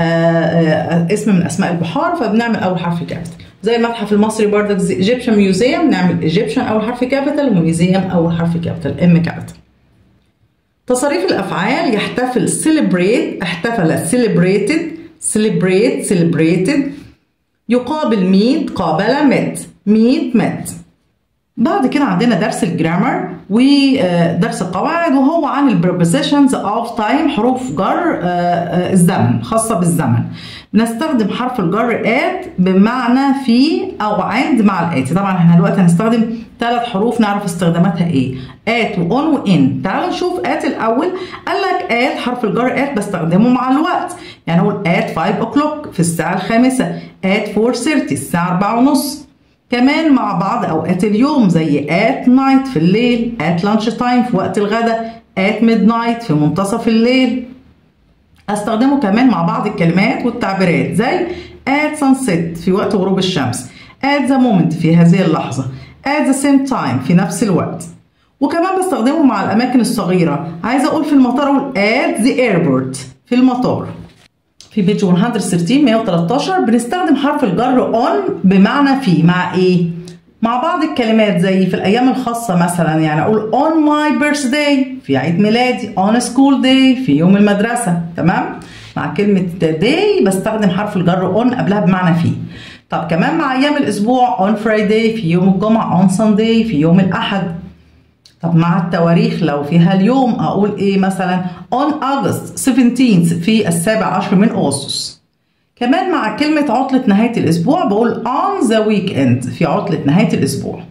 آآ آآ اسم من اسماء البحار فبنعمل اول حرف كابيتال زي المتحف المصري بردك ايجيبشن ميوزيوم نعمل ايجيبشن اول حرف كابيتال وميوزيوم اول حرف كابيتال ام كابيتال تصاريف الافعال يحتفل celebrate احتفل celebrated celebrate celebrated يقابل meet قابل met meet met بعد كده عندنا درس الجرامر ودرس القواعد وهو عن البريبوزيشنز اوف تايم حروف جر الزمن خاصه بالزمن بنستخدم حرف الجر ات بمعنى في او عند مع الاتي طبعا احنا دلوقتي هنستخدم ثلاث حروف نعرف استخداماتها ايه ات واون وان تعالوا نشوف ات الاول قال لك ات حرف الجر ات بستخدمه مع الوقت يعني اقول ات 5 o'clock في الساعه الخامسه ات 4:30 الساعه 4 ونص كمان مع بعض اوقات اليوم زي at night في الليل at lunch time في وقت الغداء at midnight في منتصف الليل استخدمه كمان مع بعض الكلمات والتعبيرات زي at sunset في وقت غروب الشمس at the moment في هذه اللحظة at the same time في نفس الوقت وكمان بستخدمه مع الأماكن الصغيرة عايزة أقول في المطار أقول at the airport في المطار في بيج 113 113 بنستخدم حرف الجر on بمعنى في مع ايه؟ مع بعض الكلمات زي في الايام الخاصه مثلا يعني اقول on my birthday في عيد ميلادي on school day في يوم المدرسه تمام؟ مع كلمه day بستخدم حرف الجر on قبلها بمعنى في طب كمان مع ايام الاسبوع on friday في يوم الجمعه on sunday في يوم الاحد طب مع التواريخ لو فيها اليوم اقول ايه مثلا on August 17 في السابع عشر من اغسطس كمان مع كلمة عطلة نهاية الأسبوع بقول on the weekend في عطلة نهاية الأسبوع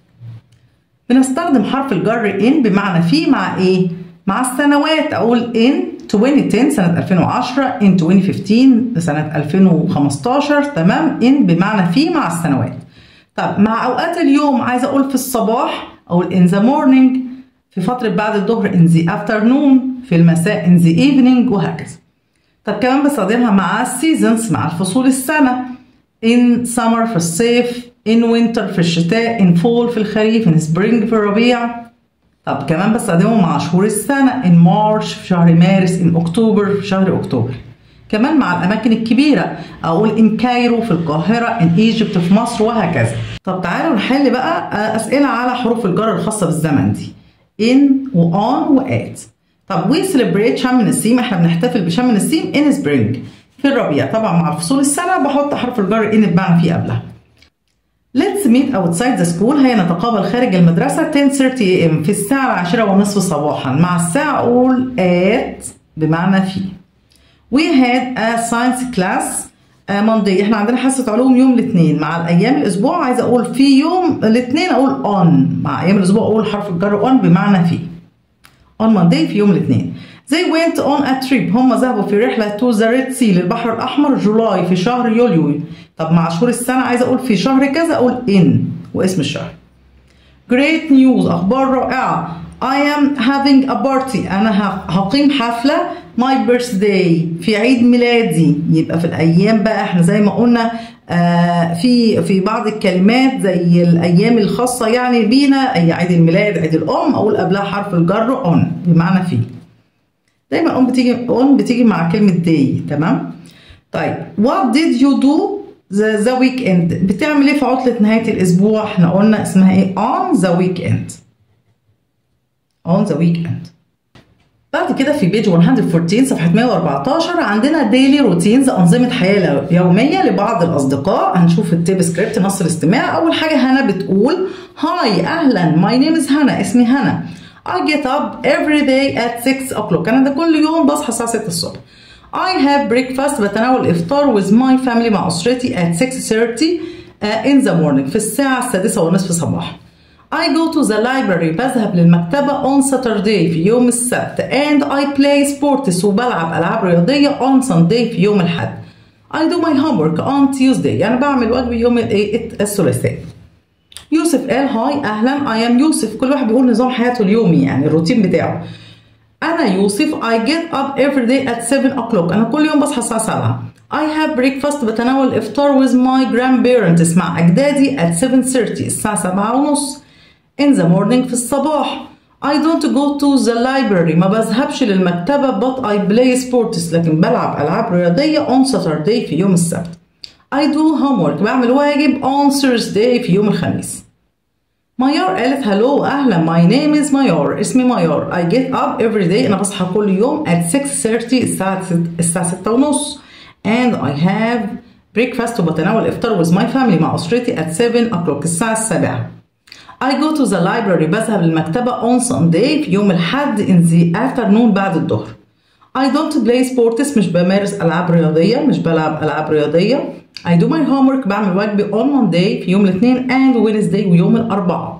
بنستخدم حرف الجر in بمعنى في مع ايه؟ مع السنوات أقول in 2010 سنة 2010 in 2015 سنة 2015 تمام in بمعنى في مع السنوات طب مع أوقات اليوم عايزة أقول في الصباح أقول in the morning في فترة بعد الظهر in the afternoon في المساء in the evening وهكذا طب كمان بستخدمها مع seasons مع الفصول السنة in summer في الصيف in winter في الشتاء in fall في الخريف in spring في الربيع طب كمان بستخدمه مع شهور السنة in March في شهر مارس in October في شهر أكتوبر كمان مع الأماكن الكبيرة أقول in كايرو في القاهرة in Egypt في مصر وهكذا طب تعالوا نحل بقى أسئلة على حروف الجر الخاصة بالزمن دي in و on و at طب we celebrate شم النسيم احنا بنحتفل بشم النسيم in spring في الربيع طبعا مع فصول السنة بحط حرف الجر in بمعنى في قبلها Let's meet outside the school هيا نتقابل خارج المدرسة 10:30 am في الساعة العاشرة ونصف صباحا مع الساعة أقول at بمعنى في We had a science class ماندي احنا عندنا حصة علوم يوم الاثنين مع الأيام الأسبوع عايزة أقول في يوم الاثنين أقول on مع أيام الأسبوع أقول حرف الجر on بمعنى في on Monday في يوم الاثنين They went on a trip هم ذهبوا في رحلة to the Red Sea للبحر الأحمر جولاي في شهر يوليو طب مع شهور السنة عايزة أقول في شهر كذا أقول in واسم الشهر Great news أخبار رائعة I am having a party أنا هقيم حفلة my birthday في عيد ميلادي يبقى في الأيام بقى احنا زي ما قلنا آه في في بعض الكلمات زي الأيام الخاصة يعني بينا أي عيد الميلاد عيد الأم أقول قبلها حرف الجر on بمعنى في دايما on بتيجي on بتيجي مع كلمة day تمام طيب what did you do the, the weekend بتعمل ايه في عطلة نهاية الأسبوع احنا قلنا اسمها ايه on the weekend on the weekend بعد كده في بيج 114 صفحة 114 عندنا ديلي روتينز أنظمة حياة يومية لبعض الأصدقاء هنشوف التيب سكريبت نص الاستماع أول حاجة هنا بتقول هاي أهلا my name is هنا اسمي هنا I get up every day at 6 o'clock أنا ده كل يوم بصحى الساعة 6 الصبح I have breakfast بتناول الإفطار with my family مع أسرتي at 6:30 uh, in the morning في الساعة السادسة ونصف صباحا I go to the library بذهب للمكتبة on Saturday في يوم السبت and I play sports وبلعب ألعاب رياضية on Sunday في يوم الأحد I do my homework on Tuesday يعني بعمل واجبي يوم الثلاثاء يوسف قال هاي أهلا I am يوسف كل واحد بيقول نظام حياته اليومي يعني الروتين بتاعه أنا يوسف I get up every day at 7 o'clock أنا كل يوم بصحى الساعة 7 I have breakfast بتناول الإفطار with my grandparents مع أجدادي at 7:30 الساعة 7 ونص in the morning في الصباح I don't go to the library ما بذهبش للمكتبة but I play sports لكن بلعب ألعاب رياضية on Saturday في يوم السبت I do homework بعمل واجب on Thursday في يوم الخميس ميار قالت هلو أهلا my name is ميار اسمي ميار I get up every day أنا بصحى كل يوم at 6:30 الساعة الساعة 6 ونص and I have breakfast وبتناول الإفطار with my family مع أسرتي at 7 o'clock الساعة السابعة I go to the library بذهب للمكتبة on Sunday في يوم الحد in the afternoon بعد الظهر. I don't play sports مش بمارس ألعاب رياضية مش بلعب ألعاب رياضية. I do my homework بعمل واجبي on Monday في يوم الاثنين and Wednesday ويوم الأربعاء.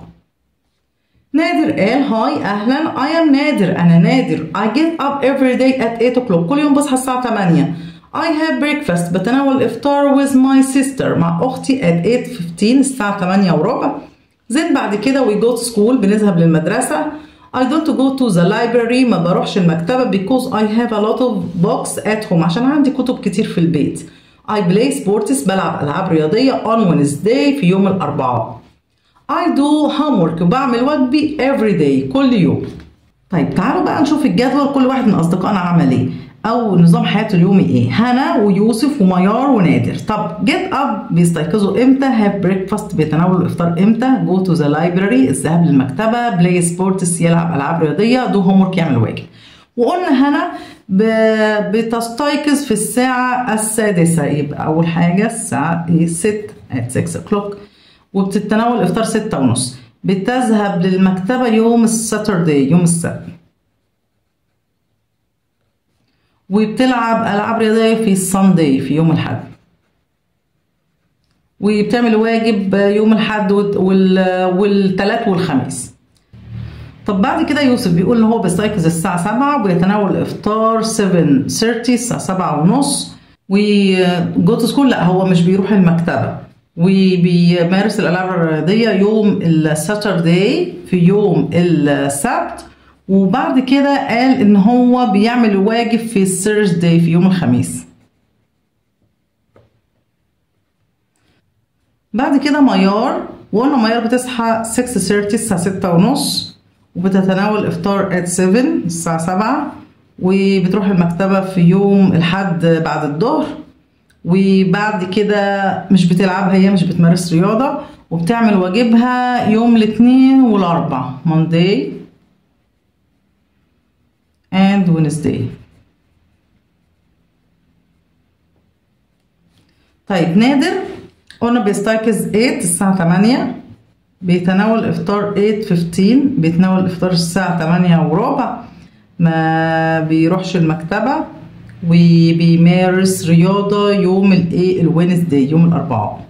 نادر قال هاي أهلا I am نادر أنا نادر I get up every day at 8 o'clock كل يوم بصحى الساعة 8 I have breakfast بتناول الإفطار with my sister مع أختي at 8:15 الساعة 8 وربع. زين بعد كده we go to school بنذهب للمدرسة I don't go to the library ما بروحش المكتبة because I have a lot of books at home عشان عندي كتب كتير في البيت I play sports بلعب ألعاب رياضية on Wednesday في يوم الأربعاء I do homework وبعمل واجبي every day كل يوم طيب تعالوا بقى نشوف الجدول كل واحد من أصدقائنا عمل إيه او نظام حياته اليومي ايه هنا ويوسف وميار ونادر طب جيت اب بيستيقظوا امتى هاف بريكفاست بيتناولوا الافطار امتى جو تو ذا لايبراري الذهاب للمكتبه بلاي سبورتس يلعب العاب رياضيه دو هوم ورك يعمل واجب وقلنا هنا بتستيقظ في الساعة السادسة يبقى أول حاجة الساعة إيه 6 at 6 o'clock وبتتناول الإفطار ستة ونص بتذهب للمكتبة يوم الساتردي يوم السبت وبتلعب ألعاب رياضية في الساندي في يوم الحد وبتعمل واجب يوم الحد والثلاث والخميس طب بعد كده يوسف بيقول ان هو بيستيقظ الساعة 7 ويتناول الافطار 7:30 الساعة 7 ونص وجو تو سكول لا هو مش بيروح المكتبة وبيمارس الالعاب الرياضية يوم الساتردي في يوم السبت وبعد كده قال ان هو بيعمل واجب في الثيرزداي في يوم الخميس بعد كده ميار وقلنا ميار بتصحى 6:30 الساعة 6 ونص وبتتناول الافطار at 7 الساعة 7 وبتروح المكتبة في يوم الحد بعد الظهر وبعد كده مش بتلعب هي مش بتمارس رياضة وبتعمل واجبها يوم الاثنين والاربع Monday and Wednesday طيب نادر قلنا بيستيقظ 8 الساعة 8 بيتناول الإفطار 8:15 بيتناول الإفطار الساعة 8 وربع ما بيروحش المكتبة وبيمارس رياضة يوم الايه الوينزداي يوم الأربعاء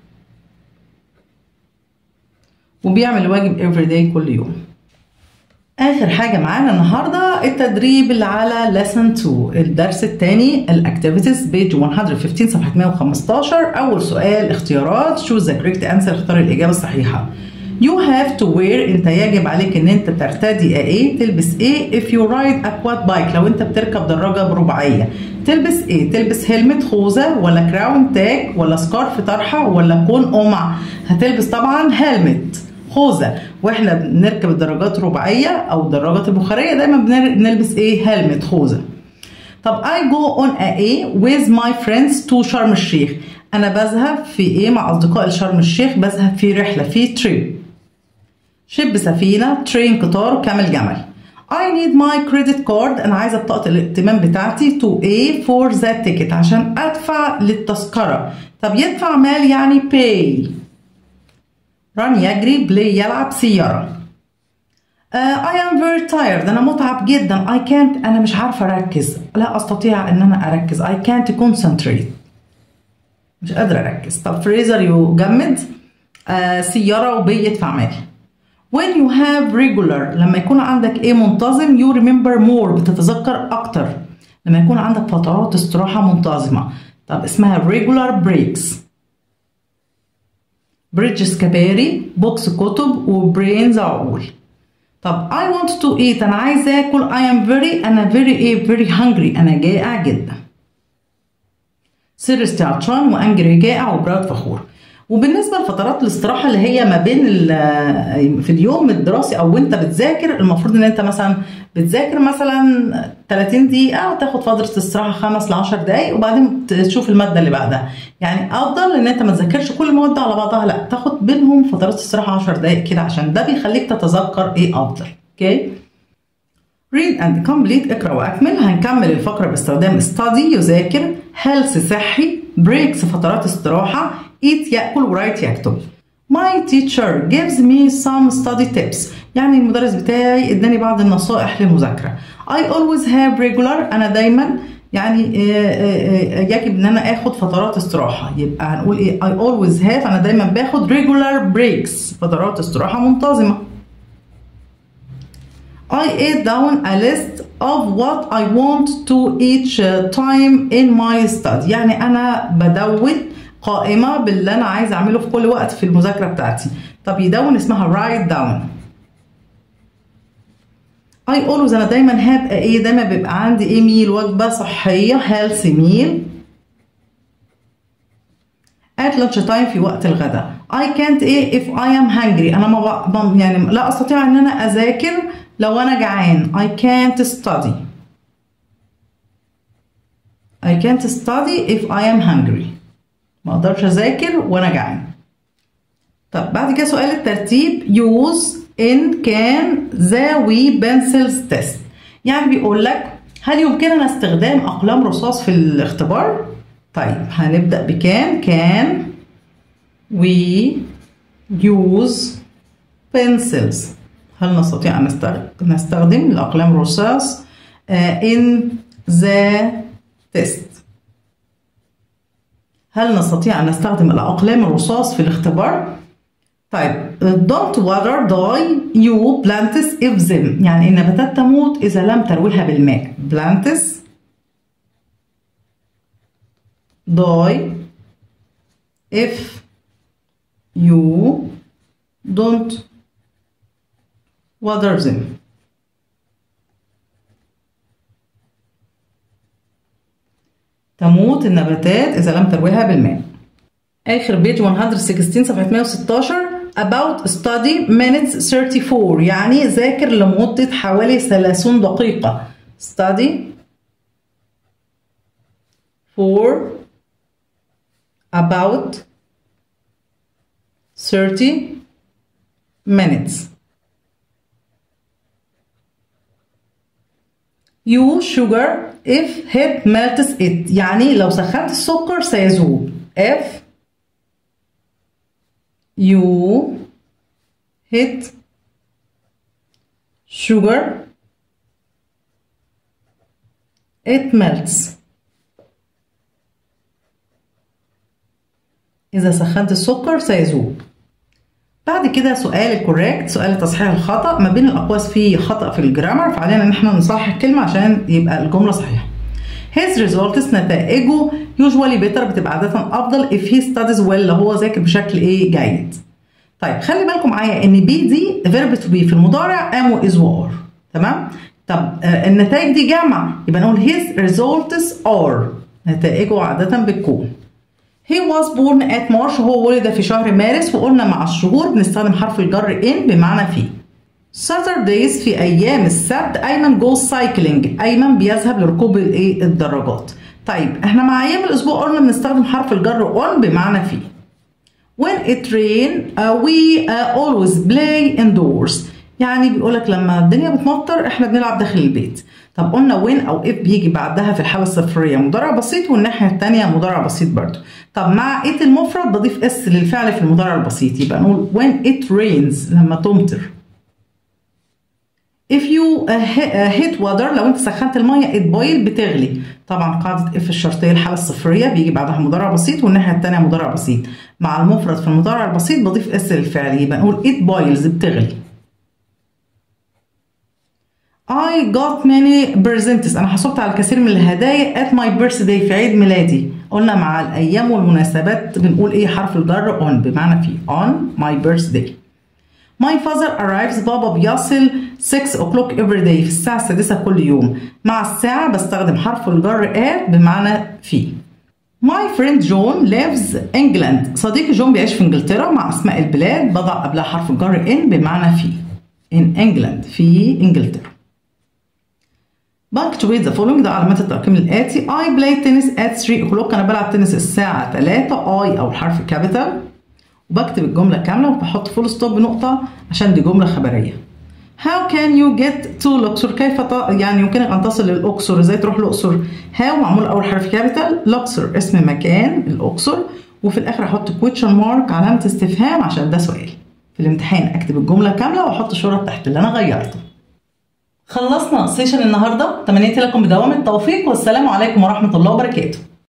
وبيعمل واجب every day كل يوم آخر حاجة معانا النهاردة التدريب اللي على lesson 2 الدرس الثاني الأكتيفيتيز بيج 115 صفحة 115 أول سؤال اختيارات choose the correct answer اختار الإجابة الصحيحة You have to wear انت يجب عليك ان انت ترتدي ايه تلبس ايه if you ride a quad bike لو انت بتركب دراجة برباعية تلبس ايه تلبس هيلمت خوذة ولا كراون تاج ولا سكارف طرحة ولا كون قمع هتلبس طبعا هيلمت خوذه واحنا بنركب الدراجات الرباعيه او الدراجات البخاريه دايما بنلبس ايه هلمت خوذه طب I go on a A with my friends to شرم الشيخ انا بذهب في ايه مع اصدقاء شرم الشيخ بذهب في رحله في تريب شب سفينه ترين قطار كامل جمل I need my credit card أنا عايزة بطاقة الائتمان بتاعتي to A for that ticket عشان أدفع للتذكرة طب يدفع مال يعني pay run يجري بلاي يلعب سيارة uh, I am very tired أنا متعب جدا I can't أنا مش عارفة أركز لا أستطيع أن أنا أركز I can't concentrate مش قادرة أركز طب فريزر يجمد uh, سيارة وبي يدفع مال when you have regular لما يكون عندك ايه منتظم you remember more بتتذكر أكتر لما يكون عندك فترات استراحة منتظمة طب اسمها regular breaks بريدجز كباري بوكس كتب وبرينز عقول طب I want to eat أنا عايز آكل I am very أنا very إيه very hungry أنا جائع جدا سيرستي عطشان وأنجري جائع وبراد فخور وبالنسبه لفترات الاستراحه اللي هي ما بين في اليوم الدراسي او وانت بتذاكر المفروض ان انت مثلا بتذاكر مثلا 30 دقيقه تاخد فتره استراحه 5 ل 10 دقائق وبعدين تشوف الماده اللي بعدها يعني افضل ان انت ما تذاكرش كل المواد على بعضها لا تاخد بينهم فترات استراحه 10 دقائق كده عشان ده بيخليك تتذكر ايه افضل اوكي read and complete اقرا واكمل هنكمل الفقره باستخدام study يذاكر health صحي breaks فترات استراحه eat ياكل ورايت يكتب My teacher gives me some study tips يعني المدرس بتاعي اداني بعض النصائح للمذاكرة I always have regular أنا دايما يعني يجب ان انا اخد فترات استراحة يبقى هنقول ايه I always have انا دايما باخد regular breaks فترات استراحة منتظمة I ate down a list of what I want to each time in my study يعني انا بدون قائمة باللي أنا عايز أعمله في كل وقت في المذاكرة بتاعتي طب يدون اسمها write down I always أنا دايما هبقى إيه دايما بيبقى عندي إيه ميل وجبة صحية healthy meal at lunch time في وقت الغداء I can't إيه if I am hungry أنا ما ب... يعني لا أستطيع إن أنا أذاكر لو أنا جعان I can't study I can't study if I am hungry ما اقدرش اذاكر وانا جعان طب بعد كده سؤال الترتيب use in can ذوي pencils test يعني بيقول لك هل يمكننا استخدام اقلام رصاص في الاختبار طيب هنبدا بكان can we use pencils هل نستطيع ان نستخدم الاقلام الرصاص in the test هل نستطيع أن نستخدم الأقلام الرصاص في الاختبار؟ طيب don't water die you plants if them يعني النباتات تموت إذا لم ترويها بالماء plants die if you don't water them تموت النباتات إذا لم ترويها بالماء. آخر بيج 116 صفحة 116 about study minutes 34 يعني ذاكر لمدة حوالي 30 دقيقة. study for about 30 minutes. you sugar if heat melts it يعني لو سخنت السكر سيذوب if you hit sugar it melts إذا سخنت السكر سيذوب بعد كده سؤال الكوريكت سؤال تصحيح الخطأ ما بين الأقواس في خطأ في الجرامر فعلينا إن احنا نصحح الكلمة عشان يبقى الجملة صحيحة. His results نتائجه usually better بتبقى عادة أفضل if he studies well لو هو ذاكر بشكل إيه جيد. طيب خلي بالكم معايا إن بي دي verb to be في المضارع am و is و are تمام؟ طب آه النتائج دي جمع يبقى نقول his results are نتائجه عادة بتكون. He was born at March هو ولد في شهر مارس وقلنا مع الشهور بنستخدم حرف الجر in بمعنى في. Saturdays في أيام السبت أيمن goes cycling أيمن بيذهب لركوب الإيه الدراجات. طيب احنا مع أيام الأسبوع قلنا بنستخدم حرف الجر on بمعنى في. When it rain uh, we uh, always play indoors يعني بيقولك لما الدنيا بتمطر احنا بنلعب داخل البيت. طب قلنا وين او اف بيجي بعدها في الحاله الصفريه مضارع بسيط والناحيه الثانيه مضارع بسيط برضه طب مع ات المفرد بضيف اس للفعل في المضارع البسيط يبقى نقول when it rains لما تمطر if you hit water لو انت سخنت الميه it boil بتغلي طبعا قاعده اف الشرطيه الحاله الصفريه بيجي بعدها مضارع بسيط والناحيه الثانيه مضارع بسيط مع المفرد في المضارع البسيط بضيف اس للفعل يبقى نقول it boils بتغلي I got many presents أنا حصلت على الكثير من الهدايا at my birthday في عيد ميلادي قلنا مع الأيام والمناسبات بنقول إيه حرف الجر on بمعنى في on my birthday My father arrives بابا بيصل 6 o'clock every day في الساعة السادسة كل يوم مع الساعة بستخدم حرف الجر at بمعنى في My friend John lives England صديقي جون بيعيش في انجلترا مع اسماء البلاد بضع قبلها حرف الجر in بمعنى في in England في انجلترا punctuate the following ده علامات الترقيم الآتي I play tennis at 3 o'clock أنا بلعب تنس الساعة 3 I أو الحرف كابيتال وبكتب الجملة كاملة وبحط فول ستوب بنقطة عشان دي جملة خبرية How can you get to الأقصر كيف ت... يعني يمكنك أن تصل للأقصر إزاي تروح الأقصر How معمول أول حرف كابيتال الأقصر اسم مكان الأقصر وفي الآخر أحط question mark علامة استفهام عشان ده سؤال في الامتحان أكتب الجملة كاملة وأحط شرط تحت اللي أنا غيرته خلصنا سيشن النهارده تمنيت لكم بدوام التوفيق والسلام عليكم ورحمه الله وبركاته